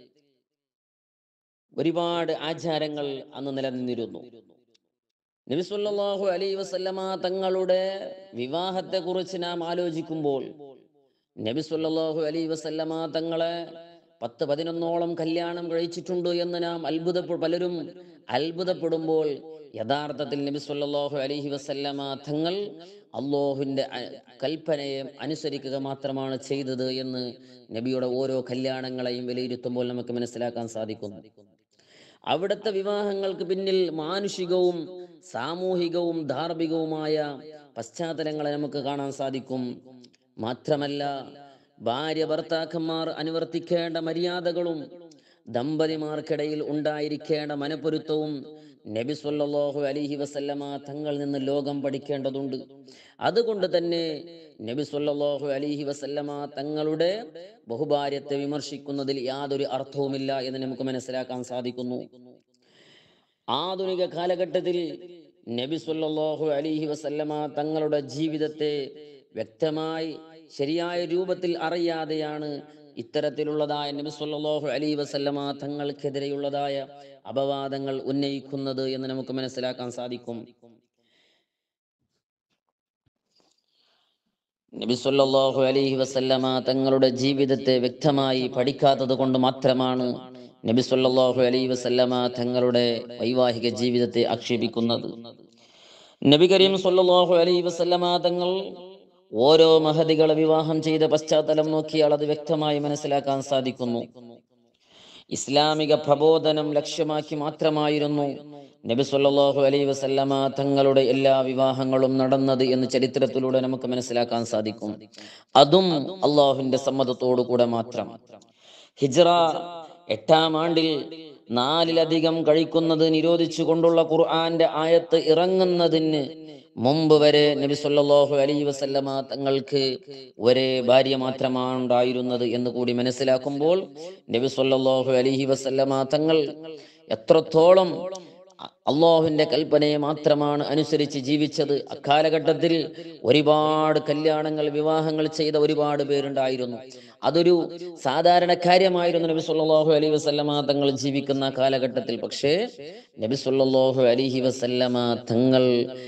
ഒരുപാട് ആചാരങ്ങൾ അന്ന് നിലനിന്നിരുന്നു നബിസുല്ലാഹു അലൈഹി വസല്ലമ തങ്ങളുടെ വിവാഹത്തെ കുറിച്ച് നാം ആലോചിക്കുമ്പോൾ നബി സല്ലല്ലാഹു അലൈഹി വസല്ലമ തങ്ങളെ പത്ത് പതിനൊന്നോളം കല്യാണം കഴിച്ചിട്ടുണ്ട് എന്ന് നാം അത്ഭുതപ്പെ പലരും അത്ഭുതപ്പെടുമ്പോൾ യഥാർത്ഥത്തിൽ നബി സല്ലല്ലാഹു അലൈഹി വസല്ലമ തങ്ങൾ അള്ളാഹുവിന്റെ അ- കൽപ്പനയെ അനുസരിക്കുക മാത്രമാണ് ചെയ്തത് എന്ന് നബിയുടെ ഓരോ കല്യാണങ്ങളെയും വിലയിരുത്തുമ്പോൾ നമുക്ക് മനസ്സിലാക്കാൻ സാധിക്കുന്നു അവിടുത്തെ വിവാഹങ്ങൾക്ക് പിന്നിൽ മാനുഷികവും സാമൂഹികവും ധാർമ്മികവുമായ പശ്ചാത്തലങ്ങളെ നമുക്ക് കാണാൻ സാധിക്കും മാത്രമല്ല ഭാര്യ ഭർത്താക്കന്മാർ അനുവർത്തിക്കേണ്ട മര്യാദകളും ദമ്പതിമാർക്കിടയിൽ ഉണ്ടായിരിക്കേണ്ട മനപ്പൊരുത്തവും നബി സല്ലല്ലാഹു അലൈഹി വസല്ലമ തങ്ങളിൽ നിന്ന് ലോകം പഠിക്കേണ്ടതുണ്ട് അതുകൊണ്ട് തന്നെ നബി സല്ലല്ലാഹു അലൈഹി വസല്ലമ തങ്ങളുടെ ബഹുഭാര്യത്തെ വിമർശിക്കുന്നതിൽ യാതൊരു അർത്ഥവുമില്ല എന്ന് നമുക്ക് മനസ്സിലാക്കാൻ സാധിക്കുന്നു ആധുനിക കാലഘട്ടത്തിൽ നബി സല്ലല്ലാഹു അലൈഹി വസല്ലമ തങ്ങളുടെ ജീവിതത്തെ വ്യക്തമായി ശരിയായ രൂപത്തിൽ അറിയാതെയാണ് ഇത്തരത്തിലുള്ളതായ നബി സല്ലല്ലാഹു അലൈഹി വസല്ലമ തങ്ങൾക്കെതിരെയുള്ളതായ അപവാദങ്ങൾ ഉന്നയിക്കുന്നത് എന്ന് നമുക്ക് മനസ്സിലാക്കാൻ സാധിക്കും നബി സല്ലല്ലാഹു അലൈഹി വസല്ലമ തങ്ങളുടെ ജീവിതത്തെ വ്യക്തമായി പഠിക്കാത്തത് കൊണ്ട് മാത്രമാണ് നബി സല്ലല്ലാഹു അലൈഹി വസല്ലമ തങ്ങളുടെ വൈവാഹിക ജീവിതത്തെ ആക്ഷേപിക്കുന്നത് നബി കരീം സല്ലല്ലാഹു അലൈഹി വസല്ലമ തങ്ങൾ ഓരോ മഹതികളെ വിവാഹം ചെയ്ത പശ്ചാത്തലം നോക്കിയാൽ അത് വ്യക്തമായി മനസ്സിലാക്കാൻ സാധിക്കുന്നു ഇസ്ലാമിക പ്രബോധനം ലക്ഷ്യമാക്കി മാത്രമായിരുന്നു നബി സല്ലല്ലാഹു അലൈഹി വസല്ലമ തങ്ങളുടെ എല്ലാ വിവാഹങ്ങളും നടന്നത് എന്ന് ചരിത്രത്തിലൂടെ നമുക്ക് മനസ്സിലാക്കാൻ സാധിക്കും അതും അള്ളാഹുവിന്റെ സമ്മതത്തോടു കൂടെ മാത്രം ഹിജ്റ എട്ടാം ആണ്ടിൽ നാലിലധികം കഴിക്കുന്നത് നിരോധിച്ചു കൊണ്ടുള്ള ഖുർആന്റെ ആയത്ത് ഇറങ്ങുന്നതിന് മുമ്പ് വരെ നബി സല്ലല്ലാഹു അലൈഹി വസല്ലമ തങ്ങൾക്ക് ഒരേ ഭാര്യ മാത്രമാണ് ഉണ്ടായിരുന്നത് എന്ന് കൂടി മനസ്സിലാക്കുമ്പോൾ നബി സല്ലല്ലാഹു അലൈഹി വസല്ലമ തങ്ങൾ എത്രത്തോളം അള്ളാഹുവിന്റെ കൽപ്പനയെ മാത്രമാണ് അനുസരിച്ച് ജീവിച്ചത് അക്കാലഘട്ടത്തിൽ ഒരുപാട് കല്യാണങ്ങൾ വിവാഹങ്ങൾ ചെയ്ത ഒരുപാട് പേരുണ്ടായിരുന്നു അതൊരു സാധാരണ കാര്യമായിരുന്നു നബി സല്ലല്ലാഹു അലൈഹി വസല്ലമ തങ്ങൾ ജീവിക്കുന്ന കാലഘട്ടത്തിൽ പക്ഷേ നബി സല്ലല്ലാഹു അലൈഹി വസല്ലമ തങ്ങൾ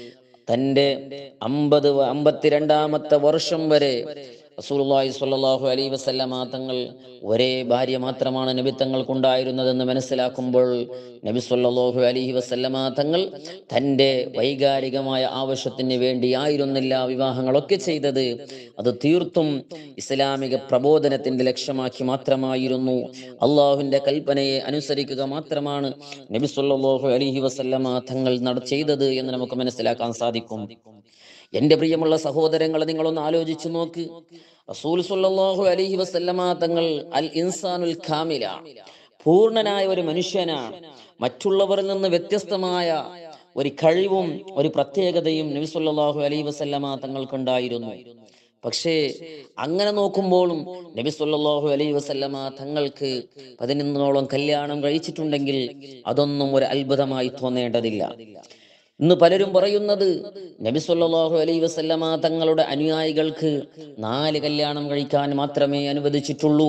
തന്റെ അമ്പത് വ- അമ്പത്തിരണ്ടാമത്തെ വർഷം വരെ റസൂലുള്ളാഹി സ്വല്ലല്ലാഹു അലൈഹി വസല്ലമ തങ്ങൾ ഒരേ ഭാര്യ മാത്രമാണ് നബി തങ്ങൾക്കുണ്ടായിരുന്നതെന്ന് മനസ്സിലാക്കുമ്പോൾ നബി സല്ലല്ലാഹു അലൈഹി വസല്ലമ തങ്ങൾ തന്റെ വൈകാരികമായ ആവശ്യത്തിന് വേണ്ടിയായിരുന്നില്ല വിവാഹങ്ങളൊക്കെ ചെയ്തത് അത് തീർത്തും ഇസ്ലാമിക പ്രബോധനത്തിന്റെ ലക്ഷ്യമാക്കി മാത്രമായിരുന്നു അള്ളാഹുവിന്റെ കൽപ്പനയെ അനുസരിക്കുക മാത്രമാണ് നബി സല്ലല്ലാഹു അലൈഹി വസല്ലമ തങ്ങൾ നട ചെയ്തത് എന്ന് നമുക്ക് മനസ്സിലാക്കാൻ സാധിക്കും എന്റെ പ്രിയമുള്ള സഹോദരങ്ങളെ നിങ്ങളൊന്ന് ആലോചിച്ചു നോക്ക് റസൂൽ സല്ലല്ലാഹു അലൈഹി വസല്ലമ തങ്ങൾ അൽ ഇൻസാനുൽ കാമില പൂർണ്ണനായ ഒരു മനുഷ്യനാണ് മറ്റുള്ളവരിൽ നിന്ന് വ്യത്യസ്തമായ ഒരു കഴിവും ഒരു പ്രത്യേകതയും നബി സല്ലല്ലാഹു അലൈഹി വസല്ലമ തങ്ങൾക്കുണ്ടായിരുന്നു പക്ഷേ അങ്ങനെ നോക്കുമ്പോഴും നബി സല്ലല്ലാഹു അലൈഹി വസല്ലമ തങ്ങൾക്ക് പതിനൊന്നോളം കല്യാണം കഴിച്ചിട്ടുണ്ടെങ്കിൽ അതൊന്നും ഒരു അത്ഭുതമായി തോന്നേണ്ടതില്ല ഇന്ന് പലരും പറയുന്നത് നബി സല്ലല്ലാഹു അലൈഹി വസല്ലമ തങ്ങളുടെ അനുയായികൾക്ക് നാല് കല്യാണം കഴിക്കാൻ മാത്രമേ അനുവദിച്ചിട്ടുള്ളൂ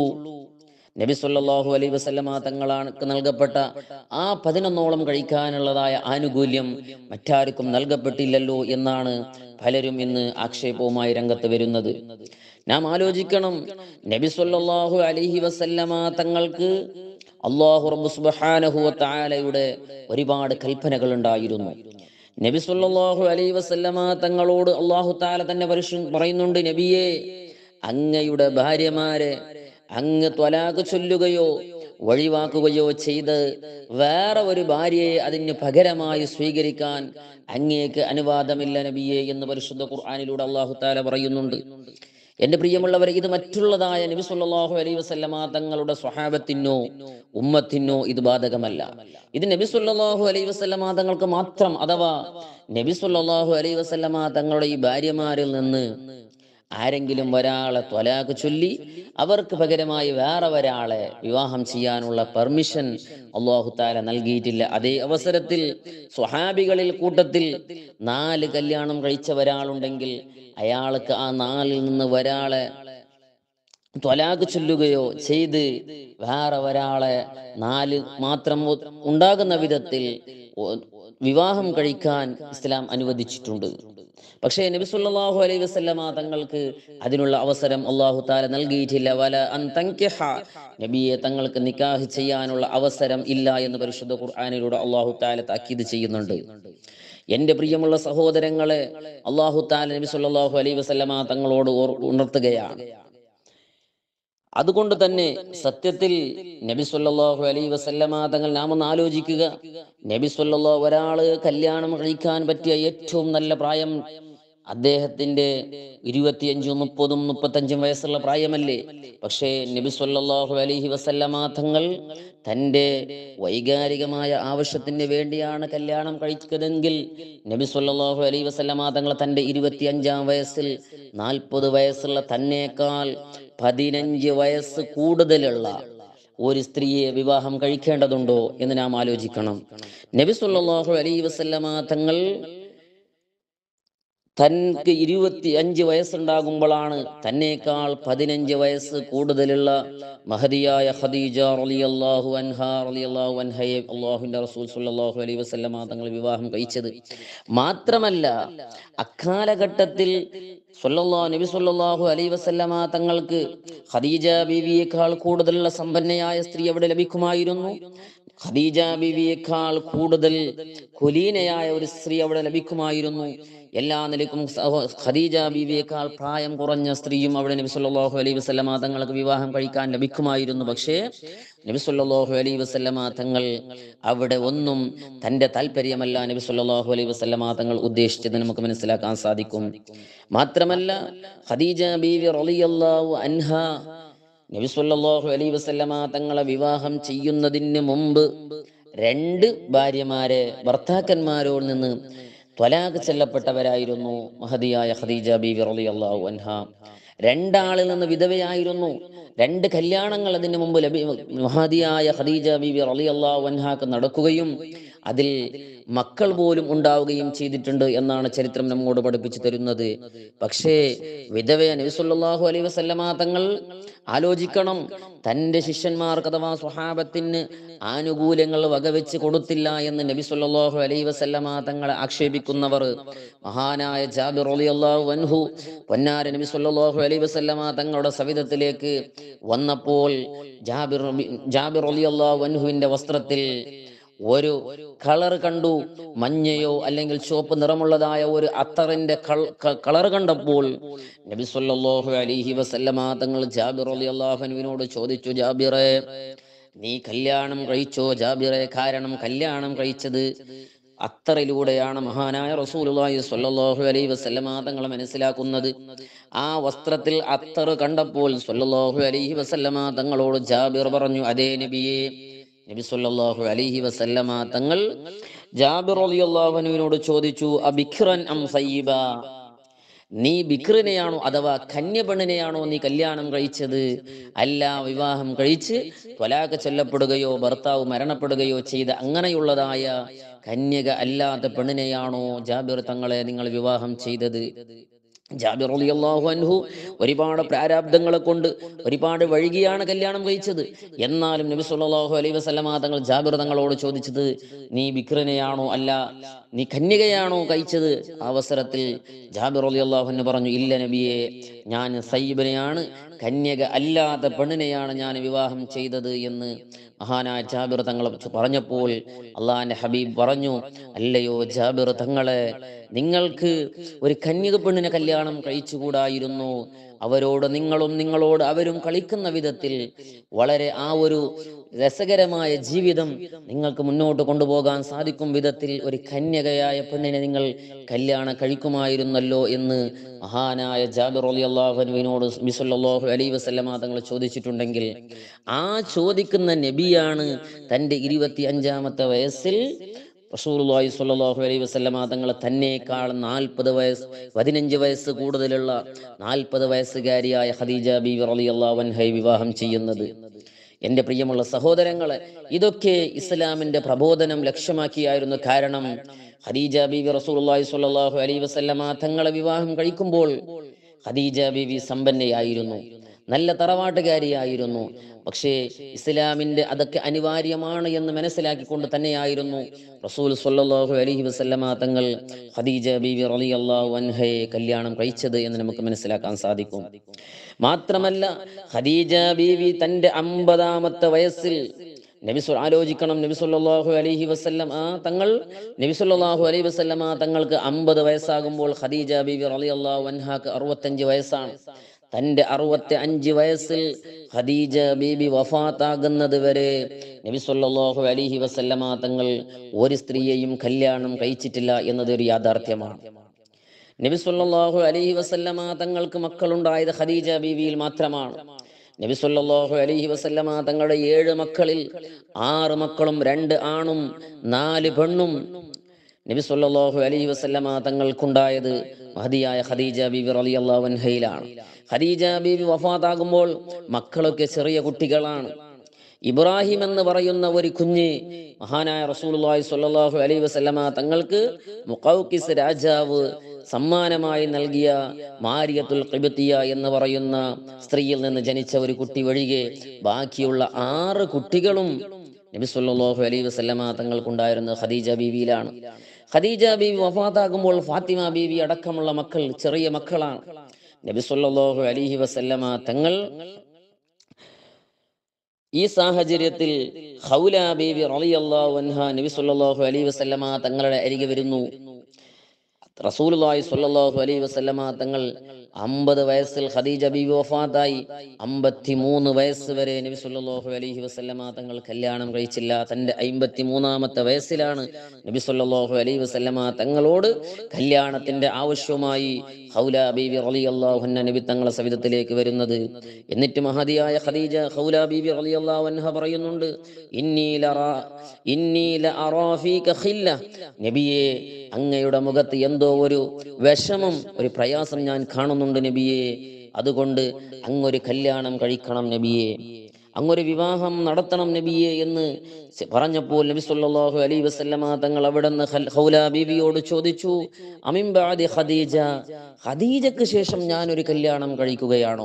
നബി സല്ലല്ലാഹു അലൈഹി വസല്ലമ തങ്ങളാണ് നൽകപ്പെട്ട ആ പതിനൊന്നോളം കഴിക്കാനുള്ളതായ ആനുകൂല്യം മറ്റാർക്കും നൽകപ്പെട്ടില്ലല്ലോ എന്നാണ് പലരും ഇന്ന് ആക്ഷേപവുമായി രംഗത്ത് വരുന്നത് നാം ആലോചിക്കണം നബി സല്ലല്ലാഹു അലൈഹി വസല്ലമ തങ്ങൾക്ക് അള്ളാഹു റബ്ബ് സുബ്ഹാനഹു വ തആലയുടെ ഒരുപാട് കൽപ്പനകൾ ഉണ്ടായിരുന്നു നബി സല്ലല്ലാഹു അലൈഹി വസല്ലമ തങ്ങളോട് അള്ളാഹു താല തന്നെ പരിശു പറയുന്നുണ്ട് നബിയെ അങ്ങയുടെ ഭാര്യമാരെ അങ്ങ് ത്വലാഖ് ചൊല്ലുകയോ ഒഴിവാക്കുകയോ ചെയ്ത് വേറെ ഒരു ഭാര്യയെ അതിന് പകരമായി സ്വീകരിക്കാൻ അങ്ങേക്ക് അനുവാദമില്ല നബിയെ എന്ന് പരിശുദ്ധ ഖുർആനിലൂടെ അള്ളാഹു താല പറയുന്നുണ്ട് എന്റെ പ്രിയമുള്ളവരെ ഇത് മറ്റുള്ളതായ നബി സല്ലല്ലാഹു അലൈഹി വസല്ലമ തങ്ങളുടെ സ്വഹാബത്തിനോ ഉമ്മത്തിനോ ഇത് ബാധകമല്ല ഇത് നബി സല്ലല്ലാഹു അലൈഹി വസല്ലമ തങ്ങൾക്ക് മാത്രം അഥവാ നബി സല്ലല്ലാഹു അലൈഹി വസല്ലമ തങ്ങളുടെ ഈ ഭാര്യമാരിൽ നിന്ന് ആരെങ്കിലും ഒരാളെ ത്വലാഖ് ചൊല്ലി അവർക്ക് പകരമായി വേറെ ഒരാളെ വിവാഹം ചെയ്യാനുള്ള പെർമിഷൻ അള്ളാഹു താല നൽകിയിട്ടില്ല അതേ അവസരത്തിൽ സ്വഹാബികളിൽ കൂട്ടത്തിൽ നാല് കല്യാണം കഴിച്ച ഒരാളുണ്ടെങ്കിൽ അയാൾക്ക് ആ നാലിൽ നിന്ന് ഒരാളെ ത്വലാഖ് ചൊല്ലുകയോ ചെയ്ത് വേറെ ഒരാളെ നാല് മാത്രം ഉ- ഉണ്ടാകുന്ന വിധത്തിൽ ഒ- വിവാഹം കഴിക്കാൻ ഇസ്ലാം അനുവദിച്ചിട്ടുണ്ട് പക്ഷേ നബി സല്ലല്ലാഹു അലൈഹി വസല്ലമ തങ്ങൾക്ക് അതിനുള്ള അവസരം അള്ളാഹു താല നൽകിയിട്ടില്ല വല അൻ തൻകിഹ നബിയെ തങ്ങൾക്ക് നിക്കാഹ് ചെയ്യാനുള്ള അവസരം ഇല്ല എന്ന് പരിശുദ്ധ ഖുർആനിലൂടെ അള്ളാഹു താല താക്കീത് ചെയ്യുന്നുണ്ട് എന്റെ പ്രിയമുള്ള സഹോദരങ്ങളെ അള്ളാഹു താല നബി സല്ലല്ലാഹു അലൈഹി വസല്ലമ തങ്ങളോട് ഓർ- ഉണർത്തുകയാണ് അതുകൊണ്ട് തന്നെ സത്യത്തിൽ നബി സല്ലല്ലാഹു അലൈഹി വസല്ലമ തങ്ങൾ നാം ഒന്ന് ആലോചിക്കുക നബി സല്ലല്ലാഹു ഒരാള് കല്യാണം കഴിക്കാൻ പറ്റിയ ഏറ്റവും നല്ല പ്രായം അദ്ദേഹത്തിന്റെ ഇരുപത്തിയഞ്ചും മുപ്പതും മുപ്പത്തഞ്ചും വയസ്സുള്ള പ്രായമല്ലേ പക്ഷേ നബി സല്ലല്ലാഹു അലൈഹി വസല്ലമ തങ്ങൾ തന്റെ വൈകാരികമായ ആവശ്യത്തിന് വേണ്ടിയാണ് കല്യാണം കഴിച്ചതെങ്കിൽ നബി സല്ലല്ലാഹു അലൈഹി വസല്ലമ തങ്ങൾ തന്റെ ഇരുപത്തിയഞ്ചാം വയസ്സിൽ നാൽപ്പത് വയസ്സുള്ള തന്നേക്കാൾ പതിനഞ്ച് വയസ്സ് കൂടുതലുള്ള ഒരു സ്ത്രീയെ വിവാഹം കഴിക്കേണ്ടതുണ്ടോ എന്ന് നാം ആലോചിക്കണം നബി സല്ലല്ലാഹു അലൈഹി വസല്ലമ തങ്ങൾ തനിക്ക് ഇരുപത്തി അഞ്ച് വയസ്സുണ്ടാകുമ്പോഴാണ് തന്നേക്കാൾ പതിനഞ്ച് വയസ്സ് കൂടുതലുള്ള മഹദിയായ ഖദീജ റളിയല്ലാഹു അൻഹ റളിയല്ലാഹു അൻഹയെ അള്ളാഹുവിന്റെ റസൂൽ സല്ലല്ലാഹു അലൈഹി വസല്ലമ തങ്ങൾ വിവാഹം കഴിച്ചത് മാത്രമല്ല അക്കാലഘട്ടത്തിൽ സല്ലല്ലാഹു നബി സല്ലല്ലാഹു അലൈഹി വസല്ലമ തങ്ങൾക്ക് ഖദീജ ബീവിയേക്കാൾ കൂടുതലുള്ള സമ്പന്നയായ സ്ത്രീ എവിടെ ലഭിക്കുമായിരുന്നു ഖദീജ ബീവിയേക്കാൾ കൂടുതൽ കുലീനയായ ഒരു സ്ത്രീ അവിടെ ലഭിക്കുമായിരുന്നു എല്ലാ നിലയ്ക്കും സഹോ- ഖദീജ ബീവിയേക്കാൾ പ്രായം കുറഞ്ഞ സ്ത്രീയും അവിടെ നബി സല്ലല്ലാഹു അലൈഹി വസല്ലമ തങ്ങൾക്ക് വിവാഹം കഴിക്കാൻ ലഭിക്കുമായിരുന്നു പക്ഷേ നബി സല്ലല്ലാഹു അലൈഹി വസല്ലമ തങ്ങൾ അവിടെ ഒന്നും തന്റെ താല്പര്യമല്ല നബി സല്ലല്ലാഹു അലൈഹി വസല്ലമ തങ്ങൾ ഉദ്ദേശിച്ചത് നമുക്ക് മനസ്സിലാക്കാൻ സാധിക്കും മാത്രമല്ല ഖദീജ ബീവി റളിയല്ലാഹു അൻഹ നബി സല്ലല്ലാഹു അലൈഹി വസല്ലമ തങ്ങളെ വിവാഹം ചെയ്യുന്നതിന് മുമ്പ് രണ്ട് ഭാര്യമാരെ ഭർത്താക്കന്മാരോട് നിന്ന് ത്വലാഖ് ചെല്ലപ്പെട്ടവരായിരുന്നു മഹദിയായ ഖദീജ ബീവി റളിയല്ലാഹു അൻഹ രണ്ടാളിൽ നിന്ന് വിധവയായിരുന്നു രണ്ട് കല്യാണങ്ങൾ അതിന് മുമ്പ് ലഭി മഹദിയായ ഖദീജ ബീവി റളിയല്ലാഹു അൻഹാക്ക് നടക്കുകയും അതിൽ മക്കൾ പോലും ഉണ്ടാവുകയും ചെയ്തിട്ടുണ്ട് എന്നാണ് ചരിത്രം നമ്മോട് പഠിപ്പിച്ചു തരുന്നത് പക്ഷേ വിധവയ നബി സല്ലല്ലാഹു അലൈഹി വസല്ലമ തങ്ങൾ ആലോചിക്കണം തന്റെ ശിഷ്യന്മാർക്ക് അഥവാ സ്വഹാബത്തിന് ആനുകൂല്യങ്ങൾ വകവെച്ച് കൊടുത്തില്ല എന്ന് നബി സല്ലല്ലാഹു അലൈഹി വസല്ലമ തങ്ങളെ ആക്ഷേപിക്കുന്നവർ മഹാനായ ജാബിർ റളിയല്ലാഹു അൻഹു പൊന്നാര നബി സല്ലല്ലാഹു അലൈഹി വസല്ലമ തങ്ങളുടെ സവിധത്തിലേക്ക് വന്നപ്പോൾ ജാബിർ നബി- ജാബിർ റളിയല്ലാഹു അൻഹുവിന്റെ വസ്ത്രത്തിൽ ഒരു കളർ കണ്ടു മഞ്ഞയോ അല്ലെങ്കിൽ ചുവപ്പ് നിറമുള്ളതായ ഒരു അത്തറിന്റെ കളർ കണ്ടപ്പോൾ നബി സല്ലല്ലാഹു അലൈഹി വസല്ലമ തങ്ങൾ ജാബിർ റളിയല്ലാഹു അൻഹുവിനോട് ചോദിച്ചു ജാബിറെ നീ കല്യാണം കഴിച്ചോ ജാബിറെ കാരണം കല്യാണം കഴിച്ചത് അത്തറിലൂടെയാണ് മഹാനായ റസൂലുള്ളാഹി സ്വല്ലല്ലാഹു അലൈഹി വസല്ലമ തങ്ങൾ മനസ്സിലാക്കുന്നത് ആ വസ്ത്രത്തിൽ അത്തർ കണ്ടപ്പോൾ സ്വല്ലല്ലാഹു അലൈഹി വസല്ലമ തങ്ങളോട് ജാബിർ പറഞ്ഞു അതേ നബിയെ നബി സല്ലല്ലാഹു അലൈഹി വസല്ലമ തങ്ങൾ ജാബിർ റളിയല്ലാഹു അൻഹുവിനോട് ചോദിച്ചു അബിഖ്റൻ അം സയ്യിബ നീ ബിക്രിനെയാണോ അഥവാ കന്യപെണ്ണിനെയാണോ നീ കല്യാണം കഴിച്ചത് അല്ല വിവാഹം കഴിച്ച് ത്വലാഖ് ചൊല്ലപ്പെടുകയോ ഭർത്താവ് മരണപ്പെടുകയോ ചെയ്ത അങ്ങനെയുള്ളതായ കന്യക അല്ലാത്ത പെണ്ണിനെയാണോ ജാബിർ തങ്ങളെ നിങ്ങൾ വിവാഹം ചെയ്തത് ജാബിർ റളിയല്ലാഹു അൻഹു ഒരുപാട് പ്രാരാബ്ദങ്ങളെ കൊണ്ട് ഒരുപാട് വഴുകിയാണ് കല്യാണം കഴിച്ചത് എന്നാലും നബി സല്ലല്ലാഹു അലൈഹി വസല്ലമ തങ്ങൾ ജാബിർ തങ്ങളോട് ചോദിച്ചത് നീ ബിക്രനെയാണോ അല്ല നീ കന്യകയാണോ കഴിച്ചത് ആ അവസരത്തിൽ ജാബിർ റളിയല്ലാഹു അൻഹു പറഞ്ഞു ഇല്ല നബിയെ ഞാൻ സയ്യിബിനെയാണ് കന്യക അല്ലാത്ത പെണ്ണിനെയാണ് ഞാൻ വിവാഹം ചെയ്തത് എന്ന് മഹാനായ ജാബിർ തങ്ങൾ പറഞ്ഞപ്പോൾ അള്ളാഹിന്റെ ഹബീബ് പറഞ്ഞു അല്ലയോ ജാബിർ തങ്ങളെ നിങ്ങൾക്ക് ഒരു കന്യക പെണ്ണിനെ കല്യാണം കഴിച്ചുകൂടായിരുന്നു അവരോട് നിങ്ങളും നിങ്ങളോട് അവരും കളിക്കുന്ന വിധത്തിൽ വളരെ ആ ഒരു രസകരമായ ജീവിതം നിങ്ങൾക്ക് മുന്നോട്ട് കൊണ്ടുപോകാൻ സാധിക്കും വിധത്തിൽ ഒരു കന്യകയായ പെണ്ണിനെ നിങ്ങൾ കല്യാണം കഴിക്കുമായിരുന്നല്ലോ എന്ന് മഹാനായ ജാബിർ അലി അള്ളാഹുവിനോട് ബിസല്ലാഹു അലൈ വസല്ലമ തങ്ങൾ ചോദിച്ചിട്ടുണ്ടെങ്കിൽ ആ ചോദിക്കുന്ന നബിയാണ് തൻ്റെ ഇരുപത്തി അഞ്ചാമത്തെ വയസ്സിൽ റസൂലുള്ളാഹി സ്വല്ലല്ലാഹു അലൈഹി വസല്ലമ തങ്ങൾ തന്നേക്കാൾ നാൽപ്പത് വയസ്സ് പതിനഞ്ച് വയസ്സ് കൂടുതലുള്ള നാൽപ്പത് വയസ്സുകാരിയായ ഖദീജ ബീവി റളിയല്ലാഹു അൻഹയെ വിവാഹം ചെയ്യുന്നത് എൻ്റെ പ്രിയമുള്ള സഹോദരങ്ങളെ ഇതൊക്കെ ഇസ്ലാമിന്റെ പ്രബോധനം ലക്ഷ്യമാക്കിയായിരുന്നു കാരണം ഖദീജ ബീവി റസൂലുള്ളാഹി സ്വല്ലല്ലാഹു അലൈഹി വസല്ലമ തങ്ങളെ വിവാഹം കഴിക്കുമ്പോൾ ഖദീജ ബീവി സമ്പന്നയായിരുന്നു നല്ല തറവാട്ടുകാരിയായിരുന്നു പക്ഷേ ഇസ്ലാമിന്റെ അതൊക്കെ അനിവാര്യമാണ് എന്ന് മനസ്സിലാക്കിക്കൊണ്ട് തന്നെയായിരുന്നു റസൂൽ സല്ലല്ലാഹു അലൈഹി വസല്ലമ തങ്ങൾ ഖദീജ ബീവി റളിയല്ലാഹു അൻഹയെ കല്യാണം കഴിച്ചത് എന്ന് നമുക്ക് മനസ്സിലാക്കാൻ സാധിക്കും മാത്രമല്ല ഖദീജ ബീവി തന്റെ അമ്പതാമത്തെ വയസ്സിൽ നബി സ്വ- ആലോചിക്കണം നബി സല്ലല്ലാഹു അലൈഹി വസല്ലം ആ തങ്ങൾ നബി സല്ലല്ലാഹു അലൈഹി വസല്ലമ തങ്ങൾക്ക് അമ്പത് വയസ്സാകുമ്പോൾ ഖദീജ ബീവി റളിയല്ലാഹു അൻഹാക്ക് അറുപത്തഞ്ച് വയസ്സാണ് തന്റെ അറുപത്തി അഞ്ച് വയസ്സിൽ ഖദീജ ബീബി വഫാത്താകുന്നത് വരെ നബി സല്ലല്ലാഹു അലൈഹി വസല്ലമ തങ്ങൾ ഒരു സ്ത്രീയെയും കല്യാണം കഴിച്ചിട്ടില്ല എന്നതൊരു യാഥാർത്ഥ്യമാണ് നബി സല്ലല്ലാഹു അലൈഹി വസല്ലമ തങ്ങൾക്ക് മക്കളുണ്ടായത് ഖദീജ ബീവിയിൽ മാത്രമാണ് നബി സല്ലല്ലാഹു അലൈഹി വസല്ലമ തങ്ങളുടെ ഏഴ് മക്കളിൽ ആറ് മക്കളും രണ്ട് ആണും നാല് പെണ്ണും നബി സല്ലല്ലാഹു അലൈഹി വസല്ലമ തങ്ങൾക്കുണ്ടായത് മഹദിയായ ഖദീജ ബീവി റളിയല്ലാഹു അൻഹയിലാണ് ഖദീജ ബീവി വഫാത്താകുമ്പോൾ മക്കളൊക്കെ ചെറിയ കുട്ടികളാണ് ഇബ്രാഹിം എന്ന് പറയുന്ന ഒരു കുഞ്ഞ് മഹാനായ റസൂലുള്ളാഹി സ്വല്ലല്ലാഹു അലൈഹി വസല്ലമ തങ്ങൾക്ക് മുഖൗക്കിസ് രാജാവ് സമ്മാനമായി നൽകിയ മാരിയത്തുൽ ഖിബ്തിയ എന്ന് പറയുന്ന സ്ത്രീയിൽ നിന്ന് ജനിച്ച ഒരു കുട്ടി ഒഴികെ ബാക്കിയുള്ള ആറ് കുട്ടികളും നബി സല്ലല്ലാഹു അലൈഹി വസല്ലമ തങ്ങൾക്കുണ്ടായിരുന്ന ഖദീജ ബീവിയിലാണ് ഖദീജ ബീവി വഫാത്താകുമ്പോൾ ഫാത്തിമ ബീവി അടക്കമുള്ള മക്കൾ ചെറിയ മക്കളാണ് നബി സല്ലല്ലാഹു അലൈഹി വസല്ലമ തങ്ങൾ ഈ സാഹചര്യത്തിൽ ഹൗല ബീവി റളിയല്ലാഹു അൻഹ നബി സല്ലല്ലാഹു അലൈഹി വസല്ലമ തങ്ങളുടെ അരികെ വരുന്നു റസൂലുള്ളാഹി സ്വല്ലല്ലാഹു അലൈഹി വസല്ലമ തങ്ങൾ അമ്പത് വയസ്സിൽ ഖദീജ ബീവി വഫാത്തായി അമ്പത്തി മൂന്ന് വയസ്സ് വരെ നബി സല്ലല്ലാഹു അലൈഹി വസല്ലമ തങ്ങൾ കല്യാണം കഴിച്ചില്ല തന്റെ അമ്പത്തി മൂന്നാമത്തെ വയസ്സിലാണ് നബി സല്ലല്ലാഹു അലൈഹി വസല്ലമ തങ്ങളോട് കല്യാണത്തിന്റെ ആവശ്യവുമായി ഹൗല ബീവി റളിയല്ലാഹു അൻഹ നബി തങ്ങളെ സവിധത്തിലേക്ക് വരുന്നത് എന്നിട്ട് മഹദിയായ ഖദീജ ഹൗല ബീവി റളിയല്ലാഹു അൻഹ പറയുന്നുണ്ട് ഇന്നി ലറാ ഇന്നി ലഅറാ ഫീക ഖില്ല നബിയെ അങ്ങയുടെ മുഖത്ത് എന്തോ ഒരു വിഷമം ഒരു പ്രയാസം ഞാൻ കാണുന്നുണ്ട് നബിയെ അതുകൊണ്ട് അങ്ങൊരു കല്യാണം കഴിക്കണം നബിയെ അങ്ങൊരു വിവാഹം നടത്തണം നബിയെ എന്ന് സ- പറഞ്ഞപ്പോൾ നബി സല്ലല്ലാഹു അലൈഹി വസല്ലമ തങ്ങൾ അവിടുന്ന് ഖൽ- ഖൗല ബീവിയോട് ചോദിച്ചു അമിൻ ബഅദി ഖദീജ ഖദീജക്ക് ശേഷം ഞാൻ ഒരു കല്യാണം കഴിക്കുകയാണോ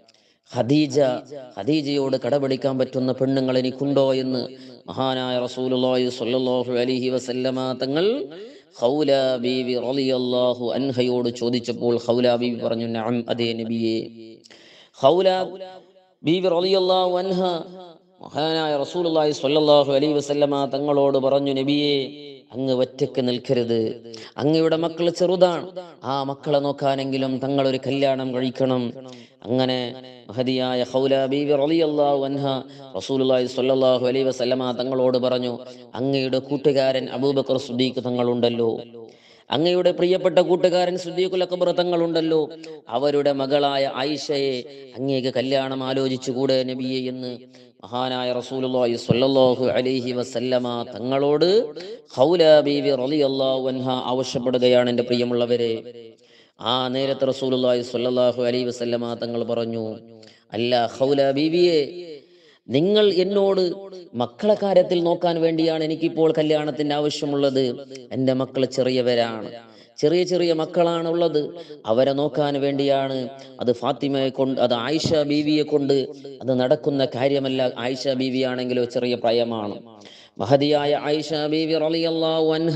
ഖദീജ ഖദീജയോട് കടപിടിക്കാൻ പറ്റുന്ന പെണ്ണുങ്ങൾ എനിക്കുണ്ടോ എന്ന് മഹാനായ റസൂലുള്ളാഹി സ്വല്ലല്ലാഹു അലൈഹി വസല്ലമ തങ്ങൾ ഖൗല ബീവി റളിയല്ലാഹു അൻഹയോട് ചോദിച്ചപ്പോൾ ഖൗല ബീവി പറഞ്ഞു നഅം അതേ നബിയേ ഖൗല ബീവി റളിയല്ലാഹു അൻഹ മഹാനായ റസൂലുള്ളാഹി സ്വല്ലല്ലാഹു അലൈഹി വസല്ലമ തങ്ങളോട് പറഞ്ഞു നബിയേ അങ്ങ് ഒറ്റക്ക് നിൽക്കരുത് അങ്ങയുടെ മക്കൾ ചെറുതാണ് ആ മക്കളെ നോക്കാനെങ്കിലും തങ്ങൾ ഒരു കല്യാണം കഴിക്കണം അങ്ങനെ മഹതിയായ ഖൗല ബീവി റളിയല്ലാഹു അൻഹ റസൂലുള്ളാഹി സ്വല്ലല്ലാഹു അലൈഹി വസല്ലമ തങ്ങളോട് പറഞ്ഞു അങ്ങയുടെ കൂട്ടുകാരൻ അബൂബക്കർ സുദ്ദീഖ് തങ്ങളുണ്ടല്ലോ അങ്ങയുടെ പ്രിയപ്പെട്ട കൂട്ടുകാരൻ സുദ്ദീഖുൽ അക്ബർ തങ്ങളുണ്ടല്ലോ അവരുടെ മകളായ ആയിഷയെ അങ്ങേക്ക് കല്യാണം ആലോചിച്ചുകൂടെ നബിയെ എന്ന് മഹാനായ റസൂലുള്ളാഹി സ്വല്ലല്ലാഹു അലൈഹി വസല്ലമ തങ്ങളോട് ഖൗല ബീവി റളിയല്ലാഹു അൻഹ ആവശ്യപ്പെടുകയാണ് എൻ്റെ പ്രിയമുള്ളവരെ ആ നേരത്തെ റസൂലുള്ളാഹി സ്വല്ലല്ലാഹു അലൈഹി വസല്ലമ തങ്ങൾ പറഞ്ഞു അല്ല ഖൗല ബീവിയെ നിങ്ങൾ എന്നോട് മക്കളെ കാര്യത്തിൽ നോക്കാൻ വേണ്ടിയാണ് എനിക്കിപ്പോൾ കല്യാണത്തിന്റെ ആവശ്യമുള്ളത് എൻ്റെ മക്കൾ ചെറിയവരാണ് ചെറിയ ചെറിയ മക്കളാണ് ഉള്ളത് അവരെ നോക്കാൻ വേണ്ടിയാണ് അത് ഫാത്തിമയെ കൊണ്ട് അത് ആയിഷ ബീവിയെ കൊണ്ട് അത് നടക്കുന്ന കാര്യമല്ല ആയിഷ ബീവി ആണെങ്കിലോ ചെറിയ പ്രായമാണ് മഹതിയായ ആയിഷ ബീവി റളിയല്ലാഹു അൻഹ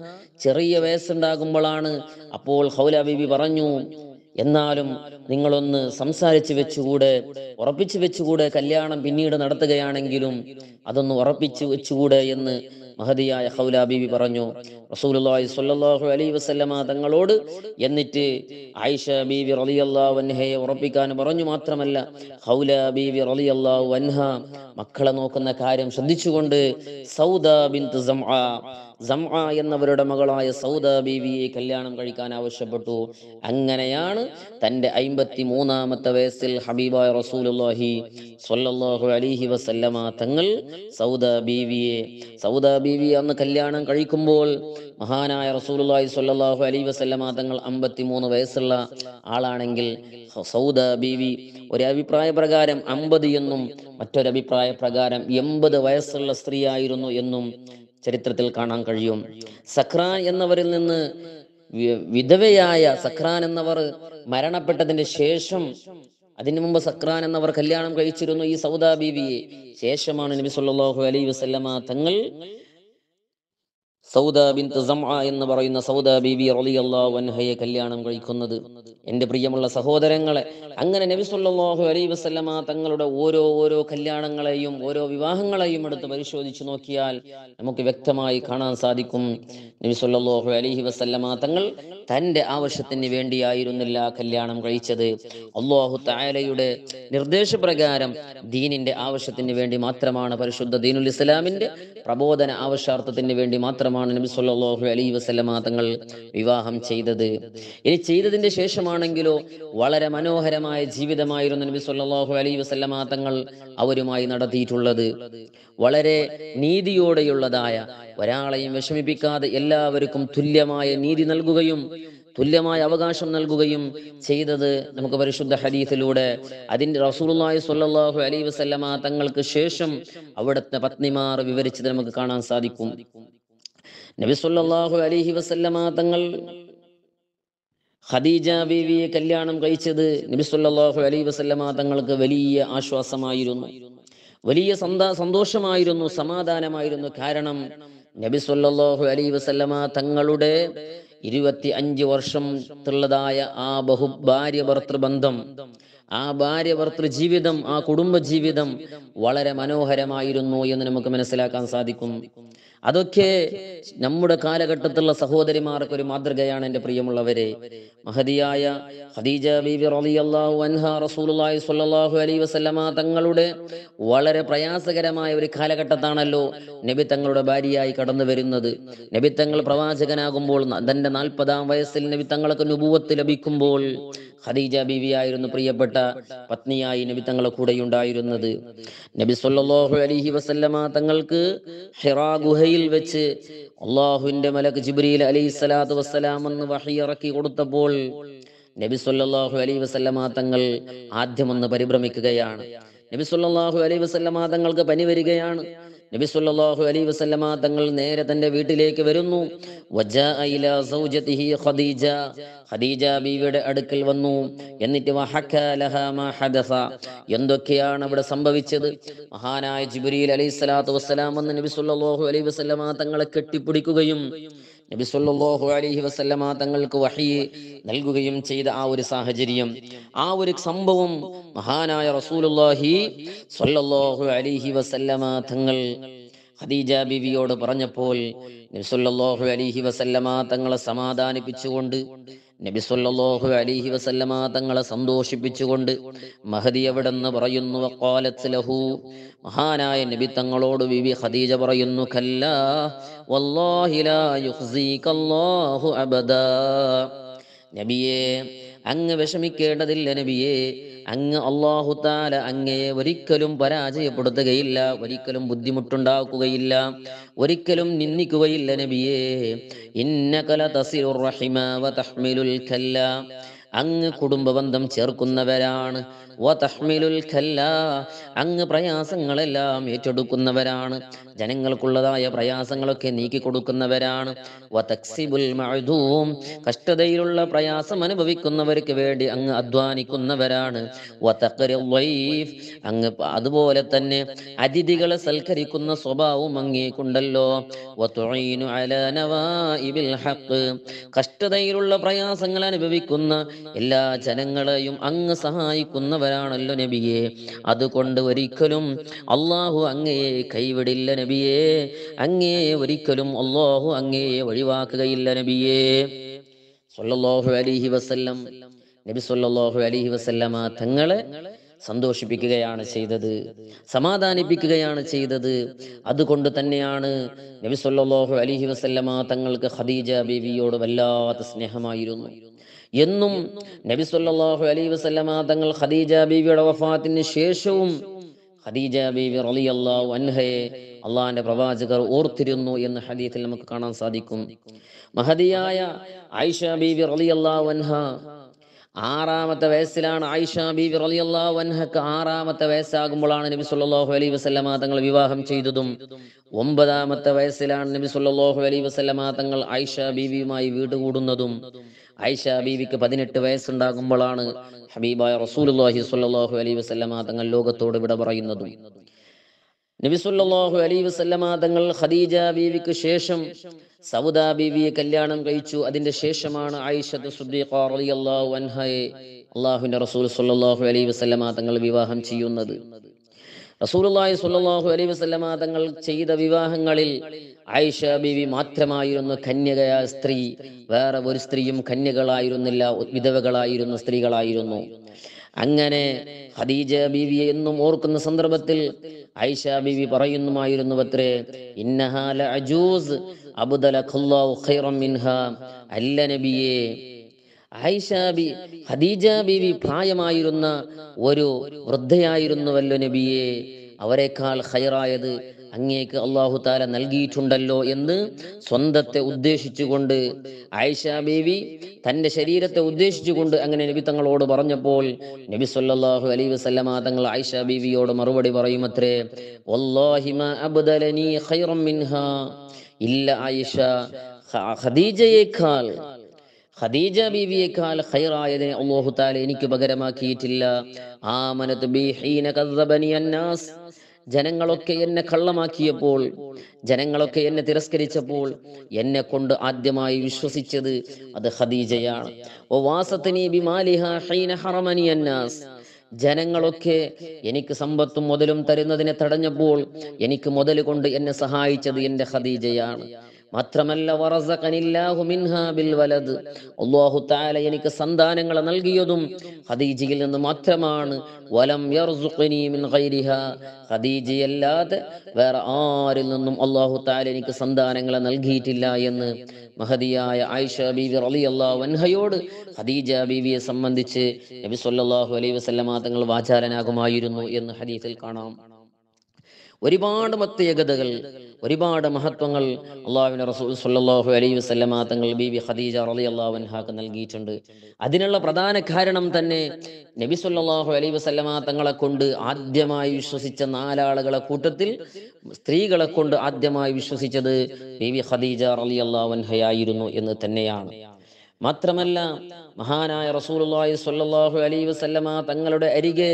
ചെറിയ വയസ്സുണ്ടാകുമ്പോഴാണ് അപ്പോൾ ഹൗല ബീവി പറഞ്ഞു എന്നാലും നിങ്ങളൊന്ന് സംസാരിച്ചു വെച്ചുകൂടെ ഉറപ്പിച്ചു വെച്ചുകൂടെ കല്യാണം പിന്നീട് നടത്തുകയാണെങ്കിലും അതൊന്ന് ഉറപ്പിച്ചു വെച്ചുകൂടെ എന്ന് മഹതിയായ ഹൗല ബീവി പറഞ്ഞു റസൂലുള്ളാഹി സ്വല്ലല്ലാഹു അലൈഹി വസല്ലമ തങ്ങളോട് എന്നിട്ട് ആയിഷ ബീവി റളിയല്ലാഹു അൻഹയെ ഉറപ്പിക്കാൻ പറഞ്ഞു മാത്രമല്ല ഹൗല ബീവി റളിയല്ലാഹു അൻഹ മക്കളെ നോക്കുന്ന കാര്യം ശ്രദ്ധിച്ചുകൊണ്ട് സൗദ ബിൻത് സംആ സംആ എന്നവരുടെ മകളായ സൗദ ബീവിയെ കല്യാണം കഴിക്കാൻ ആവശ്യപ്പെട്ടു അങ്ങനെയാണ് തന്റെ അയിമ്പത്തി മൂന്നാമത്തെ വയസ്സിൽ ഹബീബായ റസൂലുള്ളാഹി സ്വല്ലല്ലാഹു അലൈഹി വസല്ലമ തങ്ങൾ സൗദ ബീവിയെ സൗദ ബീവി അന്ന് കല്യാണം കഴിക്കുമ്പോൾ മഹാനായ റസൂലുള്ളാഹി സ്വല്ലല്ലാഹു അലൈഹി വസല്ലമ തങ്ങൾ അമ്പത്തി മൂന്ന് വയസ്സുള്ള ആളാണെങ്കിൽ സൗദ ബീവി ഒരു അഭിപ്രായ പ്രകാരം അമ്പത് എന്നും മറ്റൊരു അഭിപ്രായ പ്രകാരം എൺപത് വയസ്സുള്ള സ്ത്രീയായിരുന്നു എന്നും ചരിത്രത്തിൽ കാണാൻ കഴിയും സഖ്രാൻ എന്നവരിൽ നിന്ന് വി- വിധവയായ സഖ്രാൻ എന്നവർ മരണപ്പെട്ടതിന് ശേഷം അതിനു മുമ്പ് സക്രാൻ എന്നവർ കല്യാണം കഴിച്ചിരുന്നു ഈ സൗദാ ബീവിയെ ശേഷമാണ് നബി സല്ലല്ലാഹു അലൈഹി വസല്ലമ തങ്ങൾ സൗദ ബിൻത് സംആ എന്ന് പറയുന്ന സൗദ ബീബി റളിയല്ലാഹു അൻഹയെ കല്യാണം കഴിക്കുന്നത് എൻ്റെ പ്രിയമുള്ള സഹോദരങ്ങളെ അങ്ങനെ നബി സല്ലല്ലാഹു അലൈഹി വസല്ലമ തങ്ങളുടെ ഓരോ ഓരോ കല്യാണങ്ങളെയും ഓരോ വിവാഹങ്ങളെയും എടുത്ത് പരിശോധിച്ചു നോക്കിയാൽ നമുക്ക് വ്യക്തമായി കാണാൻ സാധിക്കും നബി സല്ലല്ലാഹു അലൈഹി വസല്ലമ തങ്ങൾ തൻ്റെ ആവശ്യത്തിന് വേണ്ടിയായിരുന്നില്ല കല്യാണം കഴിച്ചത് അള്ളാഹു തആലയുടെ നിർദ്ദേശപ്രകാരം ദീനിന്റെ ആവശ്യത്തിന് വേണ്ടി മാത്രമാണ് പരിശുദ്ധ ദീനുൽ ഇസ്ലാമിന്റെ പ്രബോധന ആവശ്യാർത്ഥത്തിന് വേണ്ടി മാത്രമാണ് നബി സല്ലല്ലാഹു അലൈഹി വസല്ലമ തങ്ങൾ വിവാഹം ചെയ്തത് ഇനി ചെയ്തതിന്റെ ശേഷമാണെങ്കിലോ വളരെ മനോഹരമായ ജീവിതമായിരുന്നു നബി സല്ലല്ലാഹു അലൈഹി വസല്ലമ തങ്ങൾ അവരുമായി നടത്തിയിട്ടുള്ളത് വളരെ നീതിയോടെയുള്ളതായ ഒരാളെയും വിഷമിപ്പിക്കാതെ എല്ലാവർക്കും തുല്യമായ നീതി നൽകുകയും തുല്യമായ അവകാശം നൽകുകയും ചെയ്തത് നമുക്ക് പരിശുദ്ധ ഹദീസിലൂടെ അതിന്റെ റസൂലുള്ളാഹി സ്വല്ലല്ലാഹു അലൈഹി വസല്ലമ തങ്ങൾക്ക് ശേഷം അവിടുത്തെ പത്നിമാർ വിവരിച്ചത് നമുക്ക് കാണാൻ സാധിക്കും നബി സല്ലല്ലാഹു അലൈഹി വസല്ലമ തങ്ങൾ ഖദീജ ബീവിയെ കല്യാണം കഴിച്ചത് നബി സല്ലല്ലാഹു അലൈഹി വസല്ലമ തങ്ങൾക്ക് വലിയ ആശ്വാസമായിരുന്നു വലിയ സന്താ സന്തോഷമായിരുന്നു സമാധാനമായിരുന്നു കാരണം നബി സല്ലല്ലാഹു അലൈഹി വസല്ലമ തങ്ങളുടെ ഇരുപത്തി അഞ്ച് വർഷത്തുള്ളതായ ആ ബഹു ഭാര്യ ഭർത്തൃബന്ധം ആ ഭാര്യ ഭർത്തൃ ജീവിതം ആ കുടുംബ ജീവിതം വളരെ മനോഹരമായിരുന്നു എന്ന് നമുക്ക് മനസ്സിലാക്കാൻ സാധിക്കും അതൊക്കെ നമ്മുടെ കാലഘട്ടത്തിലുള്ള സഹോദരിമാർക്ക് ഒരു മാതൃകയാണ് എൻ്റെ പ്രിയമുള്ളവരെ മഹതിയായ ഖദീജ ബീബി റളിയല്ലാഹു അൻഹ റസൂലുള്ളാഹി സ്വല്ലല്ലാഹു അലൈഹി വസല്ലമ തങ്ങളുടെ വളരെ പ്രയാസകരമായ ഒരു കാലഘട്ടത്താണല്ലോ നബി തങ്ങളുടെ ഭാര്യയായി കടന്നു വരുന്നത് നബി തങ്ങൾ പ്രവാചകനാകുമ്പോൾ തന്റെ നാൽപ്പതാം വയസ്സിൽ നബി തങ്ങൾക്ക് നുബുവത്ത് ലഭിക്കുമ്പോൾ ഖദീജ ബീവിയായിരുന്നു പ്രിയപ്പെട്ട പത്നിയായി നബി തങ്ങളെ കൂടെയുണ്ടായിരുന്നത് നബി സല്ലല്ലാഹു അലൈഹി വസല്ലമ തങ്ങൾക്ക് ഹിറാ ഗുഹയിൽ വെച്ച് അള്ളാഹുവിന്റെ മലക്ക് ജിബ്രീൽ അലൈഹി സ്വലാത്തു വസ്സലാം എന്ന് വഹി ഇറക്കി കൊടുത്തപ്പോൾ നബി സല്ലല്ലാഹു അലൈഹി വസല്ലമ തങ്ങൾ ആദ്യം ഒന്ന് പരിഭ്രമിക്കുകയാണ് നബി സല്ലല്ലാഹു അലൈഹി വസല്ലമ തങ്ങൾക്ക് പനി വരികയാണ് നബി സല്ലല്ലാഹു അലൈഹി വസല്ലമ തങ്ങൾ നേരെ തന്റെ വീട്ടിലേക്ക് വരുന്നു വജാഅ ഇലാ സൗജതിഹി ഖദീജ ഖദീജ ബീവിയുടെ അടുക്കൽ വന്നു എന്നിട്ട് വഹക്ക ലഹാ മാ ഹദസ എന്തൊക്കെയാണ് അവിടെ സംഭവിച്ചത് മഹാനായ ജിബ്രീൽ അലൈഹി സ്വലാത്തു വസ്സലാം എന്ന് നബി സല്ലല്ലാഹു അലൈഹി വസല്ലമ തങ്ങളെ കെട്ടിപ്പിടിക്കുകയും നബി സല്ലല്ലാഹു അലൈഹി വസല്ലമ തങ്ങൾക്ക് വഹി നൽകുകയും ചെയ്ത ആ ഒരു സാഹചര്യം ആ ഒരു സംഭവം മഹാനായ റസൂലുള്ളാഹി സല്ലല്ലാഹു അലൈഹി വസല്ലമ തങ്ങൾ ഖദീജ ബിവിയോട് പറഞ്ഞപ്പോൾ നബി സല്ലല്ലാഹു അലൈഹി വസല്ലമ തങ്ങളെ സമാധാനിപ്പിച്ചുകൊണ്ട് നബി സല്ലല്ലാഹു അലൈഹി വസല്ലമ തങ്ങളെ സന്തോഷിപ്പിച്ചുകൊണ്ട് മഹദി എവിടെന്ന് പറയുന്നു വഖാലത്ത് ലഹു മഹാനായ നബി തങ്ങളോട് ബിബി ഖദീജ പറയുന്നു കല്ലാ വല്ലാഹി ലാ യുഖ്സീകല്ലാഹു അബദാ നബിയെ അങ്ങ് വിഷമിക്കേണ്ടതില്ല നബിയെ അങ്ങ് അള്ളാഹു താല അങ്ങയെ ഒരിക്കലും പരാജയപ്പെടുത്തുകയില്ല ഒരിക്കലും ബുദ്ധിമുട്ടുണ്ടാക്കുകയില്ല ഒരിക്കലും നിന്ദിക്കുകയില്ല നബിയെ ഇന്നകല തസിറുർ റഹിമ വ തഹ്മിലുൽ കല്ല അങ്ങ് കുടുംബബന്ധം ചേർക്കുന്നവരാണ് വ തഹ്മിലുൽ കല്ല അങ്ങ് പ്രയാസങ്ങളെല്ലാം ഏറ്റെടുക്കുന്നവരാണ് ജനങ്ങൾക്കുള്ളതായ പ്രയാസങ്ങളൊക്കെ നീക്കി കൊടുക്കുന്നവരാണ് വ തക്സിബുൽ മഅദൂം കഷ്ടതയിലുള്ള പ്രയാസം അനുഭവിക്കുന്നവർക്ക് വേണ്ടി അങ്ങ് അധ്വാനിക്കുന്നവരാണ് വ തഖ്റിൽ ളൈഫ് അങ്ങ് പ- അതുപോലെ തന്നെ അതിഥികളെ സൽക്കരിക്കുന്ന സ്വഭാവം അങ്ങേക്കുണ്ടല്ലോ വ തുഈനു അലാ നവാഇബിൽ ഹഖ് കഷ്ടതയിലുള്ള പ്രയാസങ്ങൾ അനുഭവിക്കുന്ന എല്ലാ ജനങ്ങളെയും അങ്ങ് സഹായിക്കുന്നവരാണല്ലോ നബിയെ അതുകൊണ്ട് ഒരിക്കലും അള്ളാഹു അങ്ങയെ കൈവിടില്ല നബിയെ അങ്ങയെ ഒരിക്കലും അള്ളാഹു അങ്ങയെ ഒഴിവാക്കുകയില്ല നബിയെ സല്ലല്ലാഹു അലൈഹി വസല്ലം നബി സല്ലല്ലാഹു അലൈഹി വസല്ലമ തങ്ങളെ സന്തോഷിപ്പിക്കുകയാണ് ചെയ്തത് സമാധാനിപ്പിക്കുകയാണ് ചെയ്തത് അതുകൊണ്ട് തന്നെയാണ് നബി സല്ലല്ലാഹു അലൈഹി വസല്ലമ തങ്ങൾക്ക് ഖദീജ ബീവിയോട് വല്ലാത്ത സ്നേഹമായിരുന്നു എന്നും നബി സല്ലല്ലാഹു അലൈഹി വസല്ലമ തങ്ങൾ ഖദീജ ബീവിയുടെ വഫാത്തിന് ശേഷവും ഖദീജ ബീവി റളിയല്ലാഹു അൻഹയെ അള്ളാഹിന്റെ പ്രവാചകർ ഓർത്തിരുന്നു എന്ന് ഹദീത്തിൽ നമുക്ക് കാണാൻ സാധിക്കും മഹദിയായ ആയിഷ ബീവി റളിയല്ലാഹു അൻഹ ആറാമത്തെ വയസ്സിലാണ് ആയിഷ ബീവി റളിയല്ലാഹു അൻഹക്ക് ആറാമത്തെ വയസ്സാകുമ്പോഴാണ് നബി സല്ലല്ലാഹു അലൈഹി വസല്ലമ തങ്ങൾ വിവാഹം ചെയ്തതും ഒമ്പതാമത്തെ വയസ്സിലാണ് നബി സല്ലല്ലാഹു അലൈഹി വസല്ലമ തങ്ങൾ ആയിഷ ബീവിയുമായി വീട് കൂടുന്നതും ആയിഷ ബീവിക്ക് പതിനെട്ട് വയസ്സുണ്ടാകുമ്പോഴാണ് ഹബീബായ റസൂലുള്ളാഹി സ്വല്ലല്ലാഹു അലൈഹി വസല്ലമ തങ്ങൾ ലോകത്തോട് വിട പറയുന്നതും നബി സല്ലല്ലാഹു അലൈഹി വസല്ലമ തങ്ങൾ ഖദീജ ബീവിക്ക് ശേഷം സൗദ ബീവിയെ കല്യാണം കഴിച്ചു അതിന്റെ ശേഷമാണ് ആയിഷത്ത് സുദ്ദീഖ റളിയല്ലാഹു അൻഹയെ അള്ളാഹുവിന്റെ റസൂൽ സല്ലല്ലാഹു അലൈഹി വസല്ലമ തങ്ങൾ വിവാഹം ചെയ്യുന്നത് റസൂലുള്ളാഹി സ്വല്ലല്ലാഹു അലൈഹി വസല്ലമ തങ്ങൾ ചെയ്ത വിവാഹങ്ങളിൽ ആയിഷ ബീവി മാത്രമായിരുന്നു കന്യകയായ സ്ത്രീ വേറെ ഒരു സ്ത്രീയും കന്യകളായിരുന്നില്ല വിധവകളായിരുന്നു സ്ത്രീകളായിരുന്നു അങ്ങനെ ഖദീജ ബീവിയെ എന്നും ഓർക്കുന്ന സന്ദർഭത്തിൽ ഐഷ ബീവി പറയുന്നുമായിരുന്നു അത്രേ ഇന്നഹാല അജൂസ് അബ്ദലഖല്ലാഹു ഖൈറൻ മിൻഹ അല്ല നബിയേ ആയിഷ ബി ഖദീജ ബീവി പ്രായമായിരുന്ന ഒരു വൃദ്ധയായിരുന്നുവല്ലോ നബിയെ അവരെക്കാൾ ഖൈറായത് അങ്ങേക്ക് അള്ളാഹു താല നൽകിയിട്ടുണ്ടല്ലോ എന്ന് സ്വന്തത്തെ ഉദ്ദേശിച്ചുകൊണ്ട് ആയിഷ ബീവി തന്റെ ശരീരത്തെ ഉദ്ദേശിച്ചുകൊണ്ട് അങ്ങനെ നബി തങ്ങളോട് പറഞ്ഞപ്പോൾ നബി സല്ലല്ലാഹു അലൈഹി വസല്ലമ തങ്ങൾ ആയിഷ ബീവിയോട് മറുപടി പറയുമത്രേ വല്ലാഹി മാ അബ്ദലനി ഖൈറൻ മിൻഹാ ഇല്ല ആയിഷ ഖ- ഖദീജയേക്കാൾ ഖദീജ ബീവിയേക്കാൾ ഖൈറായതിനെ അല്ലാഹു തആല എനിക്ക് പകരമാക്കിയിട്ടില്ല ആമനത് ബി ഹീന കദ്ദബനി അന്നാസ് ജനങ്ങളൊക്കെ എന്നെ കള്ളമാക്കിയപ്പോൾ ജനങ്ങളൊക്കെ എന്നെ തിരസ്കരിച്ചപ്പോൾ എന്നെ കൊണ്ട് ആദ്യമായി വിശ്വസിച്ചത് അത് ഖദീജയാണ് ഓ വാസത്തിനി ബിമാലിഹ ഹൈന ഹറമനി അന്നാസ് ജനങ്ങളൊക്കെ എനിക്ക് സമ്പത്തും മുതലും തരുന്നതിനെ തടഞ്ഞപ്പോൾ എനിക്ക് മുതൽ കൊണ്ട് എന്നെ സഹായിച്ചത് എന്റെ ഖദീജയാണ് മാത്രമല്ല വറസഖനില്ലാഹു മിൻഹാ ബിൽ വലദ് അല്ലാഹു തആല എനിക്ക് സന്താനങ്ങളെ നൽകിയതും ഖദീജയിൽ നിന്ന് മാത്രമാണ് വലം യർസുഖനി മിൻ ഗൈരിഹാ ഖദീജയല്ലാതെ വേറെ ആരിൽ നിന്നും അല്ലാഹു തആല എനിക്ക് സന്താനങ്ങളെ നൽകിയിട്ടില്ല എന്ന് മഹദിയായ ആയിഷ ബീവി റളിയല്ലാഹു അൻഹയോട് ഖദീജ ബീവിയെ സംബന്ധിച്ച് നബി സല്ലല്ലാഹു അലൈഹി വസല്ലമ തങ്ങൾ വാചാലനാകുമായിരുന്നു എന്ന് ഹദീസിൽ കാണാം ഒരുപാട് പ്രത്യേകതകൾ ഒരുപാട് മഹത്വങ്ങൾ അള്ളാഹുവിന്റെ റസൂൽ സല്ലല്ലാഹു അലൈഹി വസല്ലമ തങ്ങൾ ബീവി ഖദീജ റളിയല്ലാഹു അൻഹാക്ക് നൽകിയിട്ടുണ്ട് അതിനുള്ള പ്രധാന കാരണം തന്നെ നബി സല്ലല്ലാഹു അലൈഹി വസല്ലമ തങ്ങളെ കൊണ്ട് ആദ്യമായി വിശ്വസിച്ച നാലാളുകളെ കൂട്ടത്തിൽ സ്ത്രീകളെ കൊണ്ട് ആദ്യമായി വിശ്വസിച്ചത് ബീവി ഖദീജ റളിയല്ലാഹു അൻഹയായിരുന്നു എന്ന് തന്നെയാണ് മാത്രമല്ല മഹാനായ റസൂലുള്ളാഹി സ്വല്ലല്ലാഹു അലൈഹി വസല്ലമ തങ്ങളുടെ അരികെ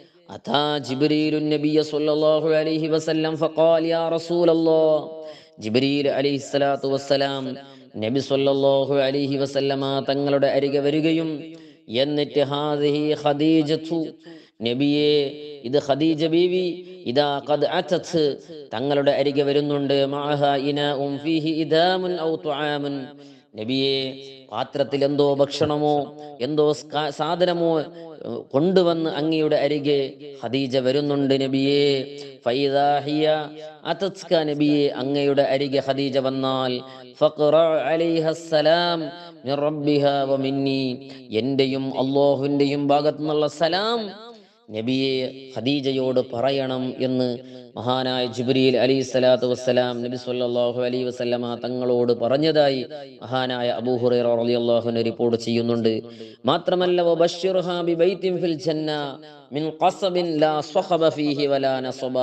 أتى جبريل النبي صلى الله عليه وسلم فقال يا رسول الله ജിബ്രീൽ അലൈഹി സ്വലാത്തു വസ്സലാം നബി സല്ലല്ലാഹു അലൈഹി വസല്ലമ തങ്ങളുടെ അരികെ വരികയും എന്നിട്ട് ഹാദിഹി ഖദീജത്തു നബിയെ ഇത് ഖദീജ ബീവി ഇദാ ഖദ് അതത് തങ്ങളുടെ അരികെ വരുന്നുണ്ട് മഅഹ ഇനാഉം ഫീഹി ഇദാമുൻ ഔ തുആമുൻ നബിയെ പാത്രത്തിൽ എന്തോ ഭക്ഷണമോ എന്തോ സ്ക- സാധനമോ ഏഹ്, കൊണ്ടുവന്ന് അങ്ങയുടെ അരികെ ഖദീജ വരുന്നുണ്ട് നബിയെ ഫൈദാ ഹിയ അതത്ക നബിയെ അങ്ങയുടെ അരികെ ഖദീജ വന്നാൽ ഫഖറ അലൈഹ സലാം മിൻ റബ്ബിഹ വ മിന്നി എന്റെയും അല്ലാഹുവിന്റെയും ഭാഗത്തു നിന്നുള്ള സലാം നബിയെ ഖദീജയോട് പറയണം എന്ന് മഹാനായ ജിബ്രീൽ അലൈഹി സ്വലാത്തു വസ്സലാം നബി സല്ലല്ലാഹു അലൈഹി വസല്ലമ തങ്ങളോട് പറഞ്ഞതായി മഹാനായ അബൂ ഹുറൈറ റളിയല്ലാഹു അൻഹു റിപ്പോർട്ട് ചെയ്യുന്നുണ്ട് മാത്രമല്ല വബശ്ശിർഹാ ബിബൈത്തിൻ ഫിൽ ജന്ന മിൻ ഖസബിൻ ലാ സ്വഖബ ഫീഹി വലാ നസബ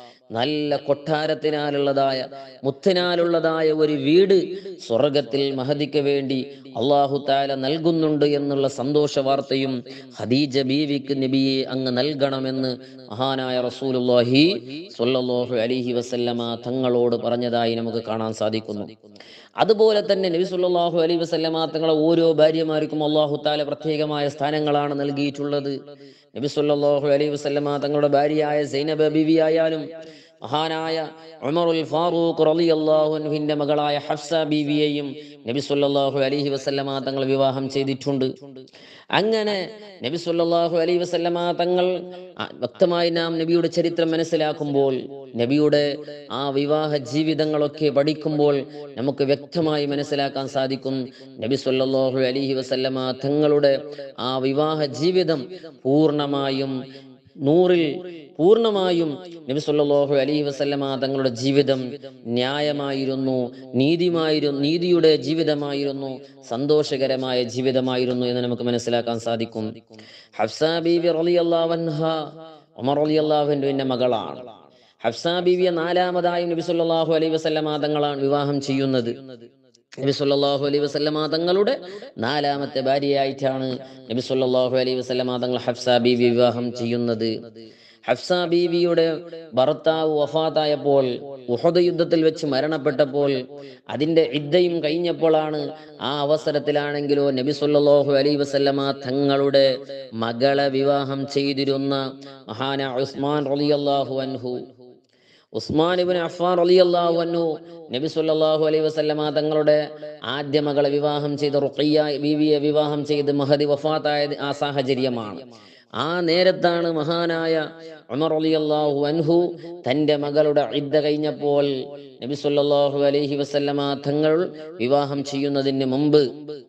നല്ല കൊട്ടാരത്തിനാലുള്ളതായ മുത്തിനാലുള്ളതായ ഒരു വീട് സ്വർഗത്തിൽ മഹദിക്ക് വേണ്ടി അള്ളാഹു താല നൽകുന്നുണ്ട് എന്നുള്ള സന്തോഷ വാർത്തയും ഖദീജ ബീവിക്ക് നബിയെ അങ്ങ് നൽകണമെന്ന് മഹാനായ റസൂലുള്ളാഹി സ്വല്ലല്ലാഹു അലൈഹി വസല്ലമ തങ്ങളോട് പറഞ്ഞതായി നമുക്ക് കാണാൻ സാധിക്കുന്നു അതുപോലെ തന്നെ നബി സല്ലല്ലാഹു അലൈഹി വസല്ലമ തങ്ങളെ ഓരോ ഭാര്യമാർക്കും അള്ളാഹു താല പ്രത്യേകമായ സ്ഥാനങ്ങളാണ് നൽകിയിട്ടുള്ളത് നബി സല്ലല്ലാഹു അലൈഹി വസല്ലമ തങ്ങളുടെ ഭാര്യയായ സൈനബ ബീവി ആയാലും മഹാനായ ഉമറുൽ ഫാറൂഖ് റളിയല്ലാഹു അൻഹുവിന്റെ മകളായ ഹഫ്സ ബീവിയെയും നബി സല്ലല്ലാഹു അലൈഹി വസല്ലമ തങ്ങൾ വിവാഹം ചെയ്തിട്ടുണ്ട് അങ്ങനെ നബി സല്ലല്ലാഹു അലൈഹി വസല്ലമ തങ്ങൾ ആ, വ്യക്തമായി നാം നബിയുടെ ചരിത്രം മനസ്സിലാക്കുമ്പോൾ നബിയുടെ ആ വിവാഹ ജീവിതങ്ങളൊക്കെ പഠിക്കുമ്പോൾ നമുക്ക് വ്യക്തമായി മനസ്സിലാക്കാൻ സാധിക്കും നബി സല്ലല്ലാഹു അലൈഹി വസല്ലമ തങ്ങളുടെ ആ വിവാഹ ജീവിതം പൂർണ്ണമായും നൂറിൽ പൂർണ്ണമായും നബി സല്ലല്ലാഹു അലൈഹി വസല്ലമ തങ്ങളുടെ ജീവിതം ന്യായമായിരുന്നു നീതിമായിരുന്നു നീതിയുടെ ജീവിതമായിരുന്നു സന്തോഷകരമായ ജീവിതമായിരുന്നു എന്ന് നമുക്ക് മനസ്സിലാക്കാൻ സാധിക്കും ഹഫ്സ ബീവി റളിയല്ലാഹു അൻഹ ഉമർ റളിയല്ലാഹു അൻഹുവിന്റെ മകളാണ് ഹഫ്സ ബീവിയെ നാലാമതായും നബി സല്ലല്ലാഹു അലൈഹി വസല്ലമ തങ്ങളാണ് വിവാഹം ചെയ്യുന്നത് നബി സല്ലല്ലാഹു അലൈഹി വസല്ലമ തങ്ങളുടെ നാലാമത്തെ ഭാര്യയായിട്ടാണ് നബി സല്ലല്ലാഹു അലൈഹി വസല്ലമ തങ്ങൾ ഹഫ്സ ബീവി വിവാഹം ചെയ്യുന്നത് ഹഫ്സ ബീവിയുടെ ഭർത്താവ് വഫാത്തായപ്പോൾ ഉഹദ് യുദ്ധത്തിൽ വെച്ച് മരണപ്പെട്ടപ്പോൾ അതിന്റെ ഇദ്ദയും കഴിഞ്ഞപ്പോഴാണ് ആ അവസരത്തിലാണെങ്കിലോ നബി സല്ലല്ലാഹു അലൈഹി വസല്ലമ തങ്ങളുടെ മകളെ വിവാഹം ചെയ്തിരുന്ന മഹാന ഉസ്മാൻ റളിയല്ലാഹു അൻഹു ഉസ്മാൻ ഇബ്നു അഫ്ഫാൻ റളിയല്ലാഹു അൻഹു നബി സല്ലല്ലാഹു അലൈഹി വസല്ലമ തങ്ങളുടെ ആദ്യ മകളെ വിവാഹം ചെയ്ത റുഖയ്യ ബീവിയെ വിവാഹം ചെയ്ത് മഹദി വഫാത്തായ ആ സാഹചര്യമാണ് ആ നേരത്താണ് മഹാനായ ഉമർ റളിയല്ലാഹു അൻഹു തന്റെ മകളുടെ ഇദ്ദ കഴിഞ്ഞപ്പോൾ നബി സല്ലല്ലാഹു അലൈഹി വസല്ലമ തങ്ങൾ വിവാഹം ചെയ്യുന്നതിന് മുമ്പ്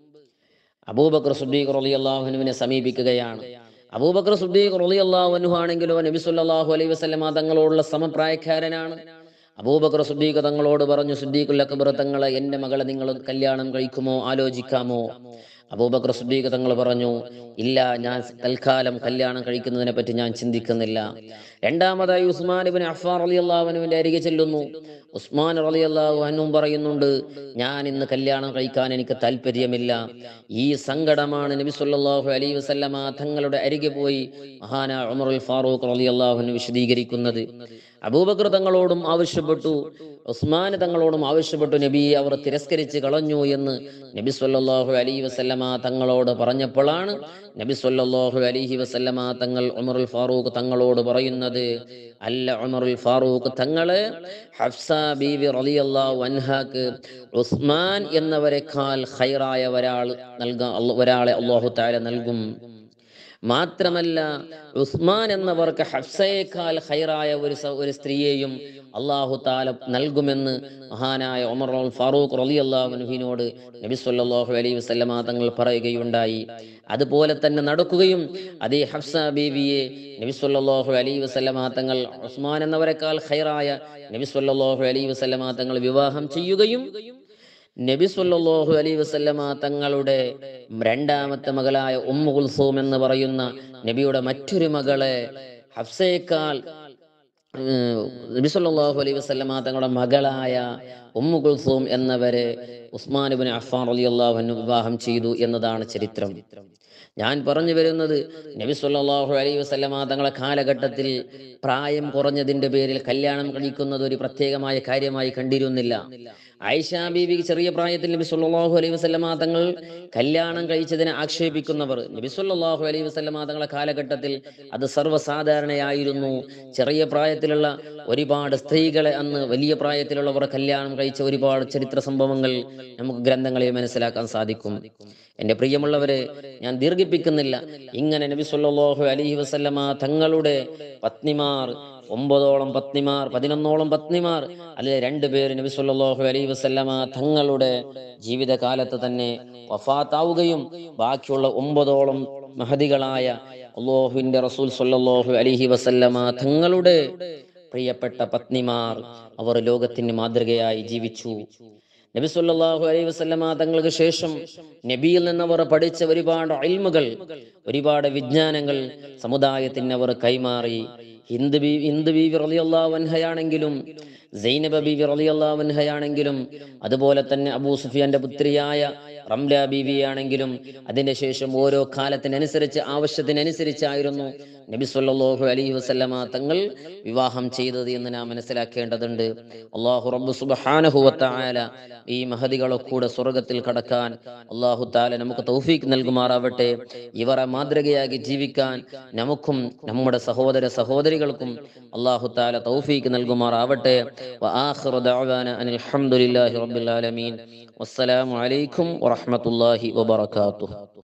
അബൂബക്കർ സുദ്ദീഖ് റളിയല്ലാഹു അൻഹുവിനെ സമീപിക്കുകയാണ് അബൂബക്കർ സുദ്ദീഖ് റളിയല്ലാഹു അൻഹു ആണെങ്കിലോ നബി സല്ലല്ലാഹു അലൈഹി വസല്ലമ തങ്ങളോടുള്ള സമപ്രായക്കാരനാണ് അബൂബക്കർ സുദ്ദീഖ് തങ്ങളോട് പറഞ്ഞു സുദ്ദീഖുൽ അക്ബർ തങ്ങളെ എന്റെ മകളെ നിങ്ങൾ കല്യാണം കഴിക്കുമോ ആലോചിക്കാമോ അബൂബക്കർ സുദ്ദീഖ് തങ്ങൾ പറഞ്ഞു ഇല്ല ഞാൻ തൽക്കാലം കല്യാണം കഴിക്കുന്നതിനെ പറ്റി ഞാൻ ചിന്തിക്കുന്നില്ല രണ്ടാമതായി ഉസ്മാൻ ഇബിൻ അഫ്ഫാർ അലി അള്ളാഹുവിന്റെ അരികെ ചെല്ലുന്നു ഉസ്മാൻ അലി അള്ളാഹു അന്നും പറയുന്നുണ്ട് ഞാൻ ഇന്ന് കല്യാണം കഴിക്കാൻ എനിക്ക് താല്പര്യമില്ല ഈ സങ്കടമാണ് നബി സല്ലല്ലാഹു അലൈഹി വസല്ലമ തങ്ങളുടെ അരികെ പോയി മഹാന ഉമറുൽ ഫാറൂഖ് അലി അള്ളാഹുവിന് വിശദീകരിക്കുന്നത് അബൂബക്കർ തങ്ങളോടും ആവശ്യപ്പെട്ടു ഉസ്മാൻ തങ്ങളോടും ആവശ്യപ്പെട്ടു നബി അവർ തിരസ്കരിച്ച് കളഞ്ഞു എന്ന് നബി സല്ലല്ലാഹു അലൈഹി വസല്ലമ തങ്ങളോട് പറഞ്ഞപ്പോഴാണ് നബി സല്ലല്ലാഹു അലൈഹി വസല്ലമ തങ്ങൾ ഉമറുൽ ഫാറൂഖ് തങ്ങളോട് പറയുന്നത് അല്ല ഉമറുൽ ഫാറൂഖ് തങ്ങള് ഹഫ്സ ബീവി റളിയല്ലാഹു അൻഹാക്ക് ഉസ്മാൻ എന്നവരെക്കാൾ ഖൈറായ ഒരാൾ നൽകാൻ ഒരാളെ അല്ലാഹു തആല നൽകും മാത്രമല്ല ഉസ്മാൻ എന്നവർക്ക് ഹഫ്സയേക്കാൾ ഹൈറായ ഒരു സ- ഒരു സ്ത്രീയെയും അള്ളാഹു താല നൽകുമെന്ന് മഹാനായ ഉമർ അൽ ഫാറൂഖ് റലി അള്ളാഹുവിനോട് നബി സല്ലല്ലാഹു അലൈഹി വസല്ലമ തങ്ങൾ പറയുകയുണ്ടായി അതുപോലെ തന്നെ നടക്കുകയും അതേ ഹഫ്സ ബീവിയെ നബി സല്ലല്ലാഹു അലൈഹി വസല്ലമ തങ്ങൾ ഉസ്മാൻ എന്നവരെക്കാൾ ഹൈറായ നബി സല്ലല്ലാഹു അലൈഹി വസല്ലമ തങ്ങൾ വിവാഹം ചെയ്യുകയും നബി സല്ലല്ലാഹു അലൈഹി വസല്ലമ തങ്ങളുടെ രണ്ടാമത്തെ മകളായ ഉമ്മു കുൽസൂം എന്ന് പറയുന്ന നബിയുടെ മറ്റൊരു മകളെ ഹഫ്സയേക്കാൾ ഉം, നബി സല്ലല്ലാഹു അലൈഹി വസല്ലമ തങ്ങളുടെ മകളായ ഉമ്മു കുൽസൂം എന്നവരെ ഉസ്മാൻ ഇബ്നു അഫ്ഫാൻ റളിയല്ലാഹു അൻഹു വിവാഹം ചെയ്തു എന്നതാണ് ചരിത്രം ഞാൻ പറഞ്ഞു വരുന്നത് നബി സല്ലല്ലാഹു അലൈഹി വസല്ലമ തങ്ങളെ കാലഘട്ടത്തിൽ പ്രായം കുറഞ്ഞതിന്റെ പേരിൽ കല്യാണം കഴിക്കുന്നത് ഒരു പ്രത്യേകമായ കാര്യമായി കണ്ടിരുന്നില്ല ആയിഷ ബീവി ചെറിയ പ്രായത്തിൽ നബി സല്ലല്ലാഹു അലൈഹി വസല്ലമ തങ്ങൾ കല്യാണം കഴിച്ചതിനെ ആക്ഷേപിക്കുന്നവർ നബി സല്ലല്ലാഹു അലൈഹി വസല്ലമ തങ്ങളെ കാലഘട്ടത്തിൽ അത് സർവ്വസാധാരണയായിരുന്നു ചെറിയ പ്രായത്തിലുള്ള ഒരുപാട് സ്ത്രീകളെ അന്ന് വലിയ പ്രായത്തിലുള്ളവർ കല്യാണം കഴിച്ച ഒരുപാട് ചരിത്ര സംഭവങ്ങൾ നമുക്ക് ഗ്രന്ഥങ്ങളിൽ മനസ്സിലാക്കാൻ സാധിക്കും എന്റെ പ്രിയമുള്ളവരെ ഞാൻ ദീർഘിപ്പിക്കുന്നില്ല ഇങ്ങനെ നബി സല്ലല്ലാഹു അലൈഹി വസല്ലമ തങ്ങളുടെ പത്നിമാർ ഒമ്പതോളം പത്നിമാർ പതിനൊന്നോളം പത്നിമാർ അതിലെ രണ്ടുപേര് നബി സല്ലല്ലാഹു അലൈഹി വസല്ലമ തങ്ങളുടെ ജീവിതകാലത്ത് തന്നെ വഫാത്താവുകയും ബാക്കിയുള്ള ഒമ്പതോളം മഹതികളായ അള്ളാഹുവിന്റെ റസൂൽ സല്ലല്ലാഹു അലൈഹി വസല്ലമ തങ്ങളുടെ പ്രിയപ്പെട്ട പത്നിമാർ അവർ ലോകത്തിന് മാതൃകയായി ജീവിച്ചു നബി സല്ലല്ലാഹു അലൈഹി വസല്ലമ തങ്ങൾക്ക് ശേഷം നബിയിൽ നിന്ന് അവർ പഠിച്ച ഒരുപാട് ഇൽമുകൾ ഒരുപാട് വിജ്ഞാനങ്ങൾ സമുദായത്തിന് അവർ കൈമാറി ഹിന്ദു ബീ ഹിന്ദു ബീവി റളിയല്ലാഹു അൻഹയാണെങ്കിലും സൈനബ ബീവി റളിയല്ലാഹു അൻഹയാണെങ്കിലും അതുപോലെ തന്നെ അബൂ സുഫിയാന്റെ പുത്രിയായ റംല ബീവിയാണെങ്കിലും അതിന്റെ ശേഷം ഓരോ കാലത്തിനനുസരിച്ച് ആവശ്യത്തിനനുസരിച്ചായിരുന്നു നബി സല്ലല്ലാഹു അലൈഹി വസല്ലമ തങ്ങൾ വിവാഹം ചെയ്തത് എന്ന് നാം മനസ്സിലാക്കേണ്ടതുണ്ട് അള്ളാഹു റബ്ബ് സുബ്ഹാനഹു വതആല ഈ മഹദികളെ കൂടെ സ്വർഗത്തിൽ കടക്കാൻ അള്ളാഹു താല നമുക്ക് തൗഫീക്ക് നൽകുമാറാവട്ടെ ഇവരെ മാതൃകയാക്കി ജീവിക്കാൻ നമുക്കും നമ്മുടെ സഹോദര സഹോദരികൾക്കും അള്ളാഹു താല തൗഫീക്ക് നൽകുമാറാവട്ടെ وآخر دعوانا أن الحمد لله رب العالمين والسلام عليكم ورحمة الله وبركاته